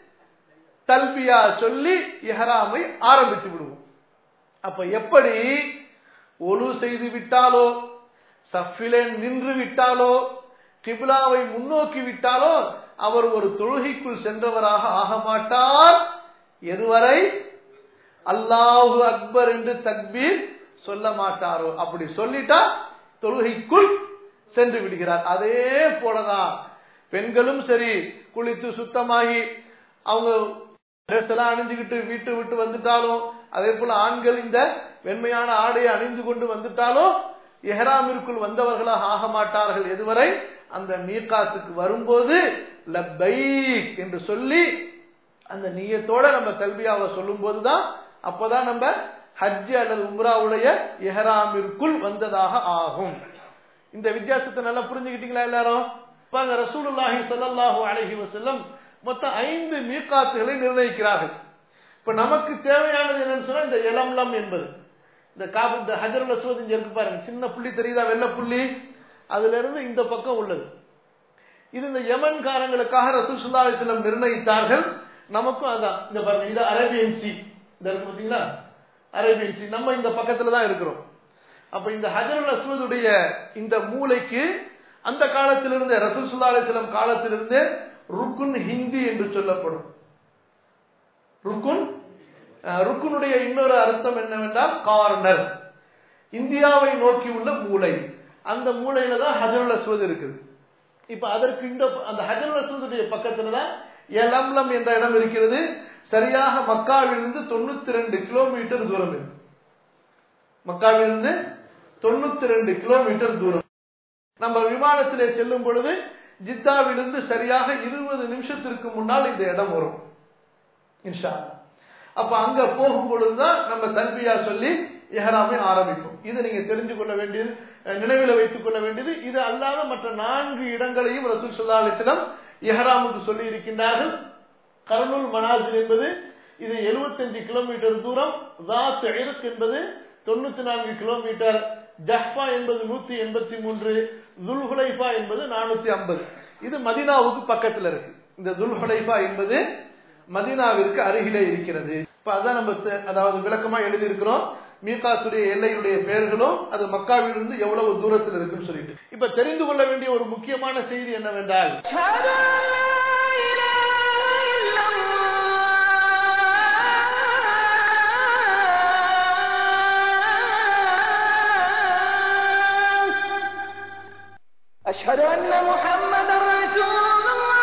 தல்பியா சொல்லி எஹராமை ஆரம்பித்து விடுவோம் அப்ப எப்படி ஒழு செய்து விட்டாலோ சஃபிலே நின்று விட்டாலோ கிபிலாவை முன்னோக்கி விட்டாலோ அவர் ஒரு தொழுகைக்குள் சென்றவராக ஆக மாட்டார் எதுவரை அல்லாஹு அக்பர் என்று தக்பீர் சொல்ல மாட்டாரோ அப்படி சொல்லிட்டா தொழுகைக்குள் சென்று விடுகிறார் அதே போலதான் பெண்களும் சரி குளித்து சுத்தமாகி அவங்க ட்ரெஸ் எல்லாம் அணிஞ்சுக்கிட்டு வீட்டு விட்டு வந்துட்டாலும் அதே போல ஆண்கள் இந்த வெண்மையான ஆடையை அணிந்து கொண்டு வந்துட்டாலும் எஹராமிற்குள் வந்தவர்களாக ஆக மாட்டார்கள் எதுவரை அந்த மீகாத்துக்கு வரும்போது லப்பைக் என்று சொல்லி அந்த நீயத்தோட நம்ம கல்வியாவை சொல்லும் போதுதான் அப்பதான் நம்ம ஹஜ்ஜி அல்லது உம்ராவுடைய எஹராமிற்குள் வந்ததாக ஆகும் இந்த வித்தியாசத்தை நல்லா புரிஞ்சுக்கிட்டீங்களா எல்லாரும் பாங்க ரசூலுல்லாஹி ஸல்லல்லாஹு அலைஹி வஸல்லம் மொத்தம் ஐந்து மீகாத்துகளை நிர்ணயிக்கிறார்கள் இப்ப நமக்கு தேவையானது என்னன்னு சொன்னா இந்த எலம்லம் என்பது இந்த காபு இந்த ஹஜருல் அஸ்வத் இங்க இருக்கு பாருங்க சின்ன புள்ளி தெரியுதா வெள்ளை புள்ளி அதுல இருந்து இந்த பக்கம் உள்ளது இது இந்த யமன்காரங்களுக்காக ரசூல் சுல்லா அலிஸ்லம் நிர்ணயித்தார்கள் நமக்கும் அதான் இந்த பாருங்க இது அரேபியன் சி இந்த இருக்கு பாத்தீங்களா அரேபியன் சி நம்ம இந்த பக்கத்துல தான் இருக்கிறோம் அப்ப இந்த ஹஜருல் அஸ்வதுடைய இந்த மூளைக்கு அந்த காலத்திலிருந்து ரசூல் சுல்லா அலிஸ்லம் காலத்திலிருந்து ருக்குன் ஹிந்தி என்று சொல்லப்படும் ருக்குன் ருக்குனுடைய இன்னொரு அர்த்தம் என்னவென்றால் கார்னர் இந்தியாவை நோக்கி உள்ள மூளை அந்த மூளையில தான் ஹஜருல் அஸ்வத் இருக்குது இப்ப அதற்கு இந்த அந்த ஹஜருல் அஸ்வதுடைய பக்கத்துல தான் எலம்லம் என்ற இடம் இருக்கிறது சரியாக மக்காவிலிருந்து தொண்ணூத்தி ரெண்டு கிலோமீட்டர் தூரம் இருக்கு மக்காவிலிருந்து தொண்ணூத்தி ரெண்டு கிலோமீட்டர் தூரம் நம்ம விமானத்திலே செல்லும் பொழுது ஜித்தாவிலிருந்து சரியாக இருபது நிமிஷத்திற்கு முன்னால் இந்த இடம் வரும் இன்ஷா அப்ப அங்க போகும் பொழுதுதான் நம்ம தன்பியா சொல்லி எஹராமை ஆரம்பிப்போம் இது நீங்க தெரிஞ்சு கொள்ள வேண்டியது நினைவில் வைத்துக் கொள்ள வேண்டியது இது அல்லாத மற்ற நான்கு இடங்களையும் ரசூல் சல்லா அலிஸ்லாம் எஹராமுக்கு சொல்லி இருக்கின்றார்கள் கர்னூல் மனாசில் என்பது இது எழுபத்தஞ்சு கிலோமீட்டர் தூரம் தாத் இருக்கு என்பது தொண்ணூத்தி நான்கு கிலோமீட்டர் ஜஹ்பா என்பது நூத்தி எண்பத்தி மூன்று துல்ஹுலைஃபா என்பது நானூத்தி ஐம்பது இது மதினாவுக்கு பக்கத்துல இருக்கு இந்த துல்ஹுலைஃபா என்பது மதினாவிற்கு அருகிலே இருக்கிறது இப்ப அதான் நம்ம அதாவது விளக்கமா எழுதியிருக்கிறோம் மீகாத்துடைய எல்லையுடைய பெயர்களும் அது மக்காவிலிருந்து எவ்வளவு தூரத்தில் இருக்குன்னு சொல்லிட்டு இப்ப தெரிந்து கொள்ள வேண்டிய ஒரு முக்கியமான செய்தி என்னவென்றால் أشهد أن محمد رسول الله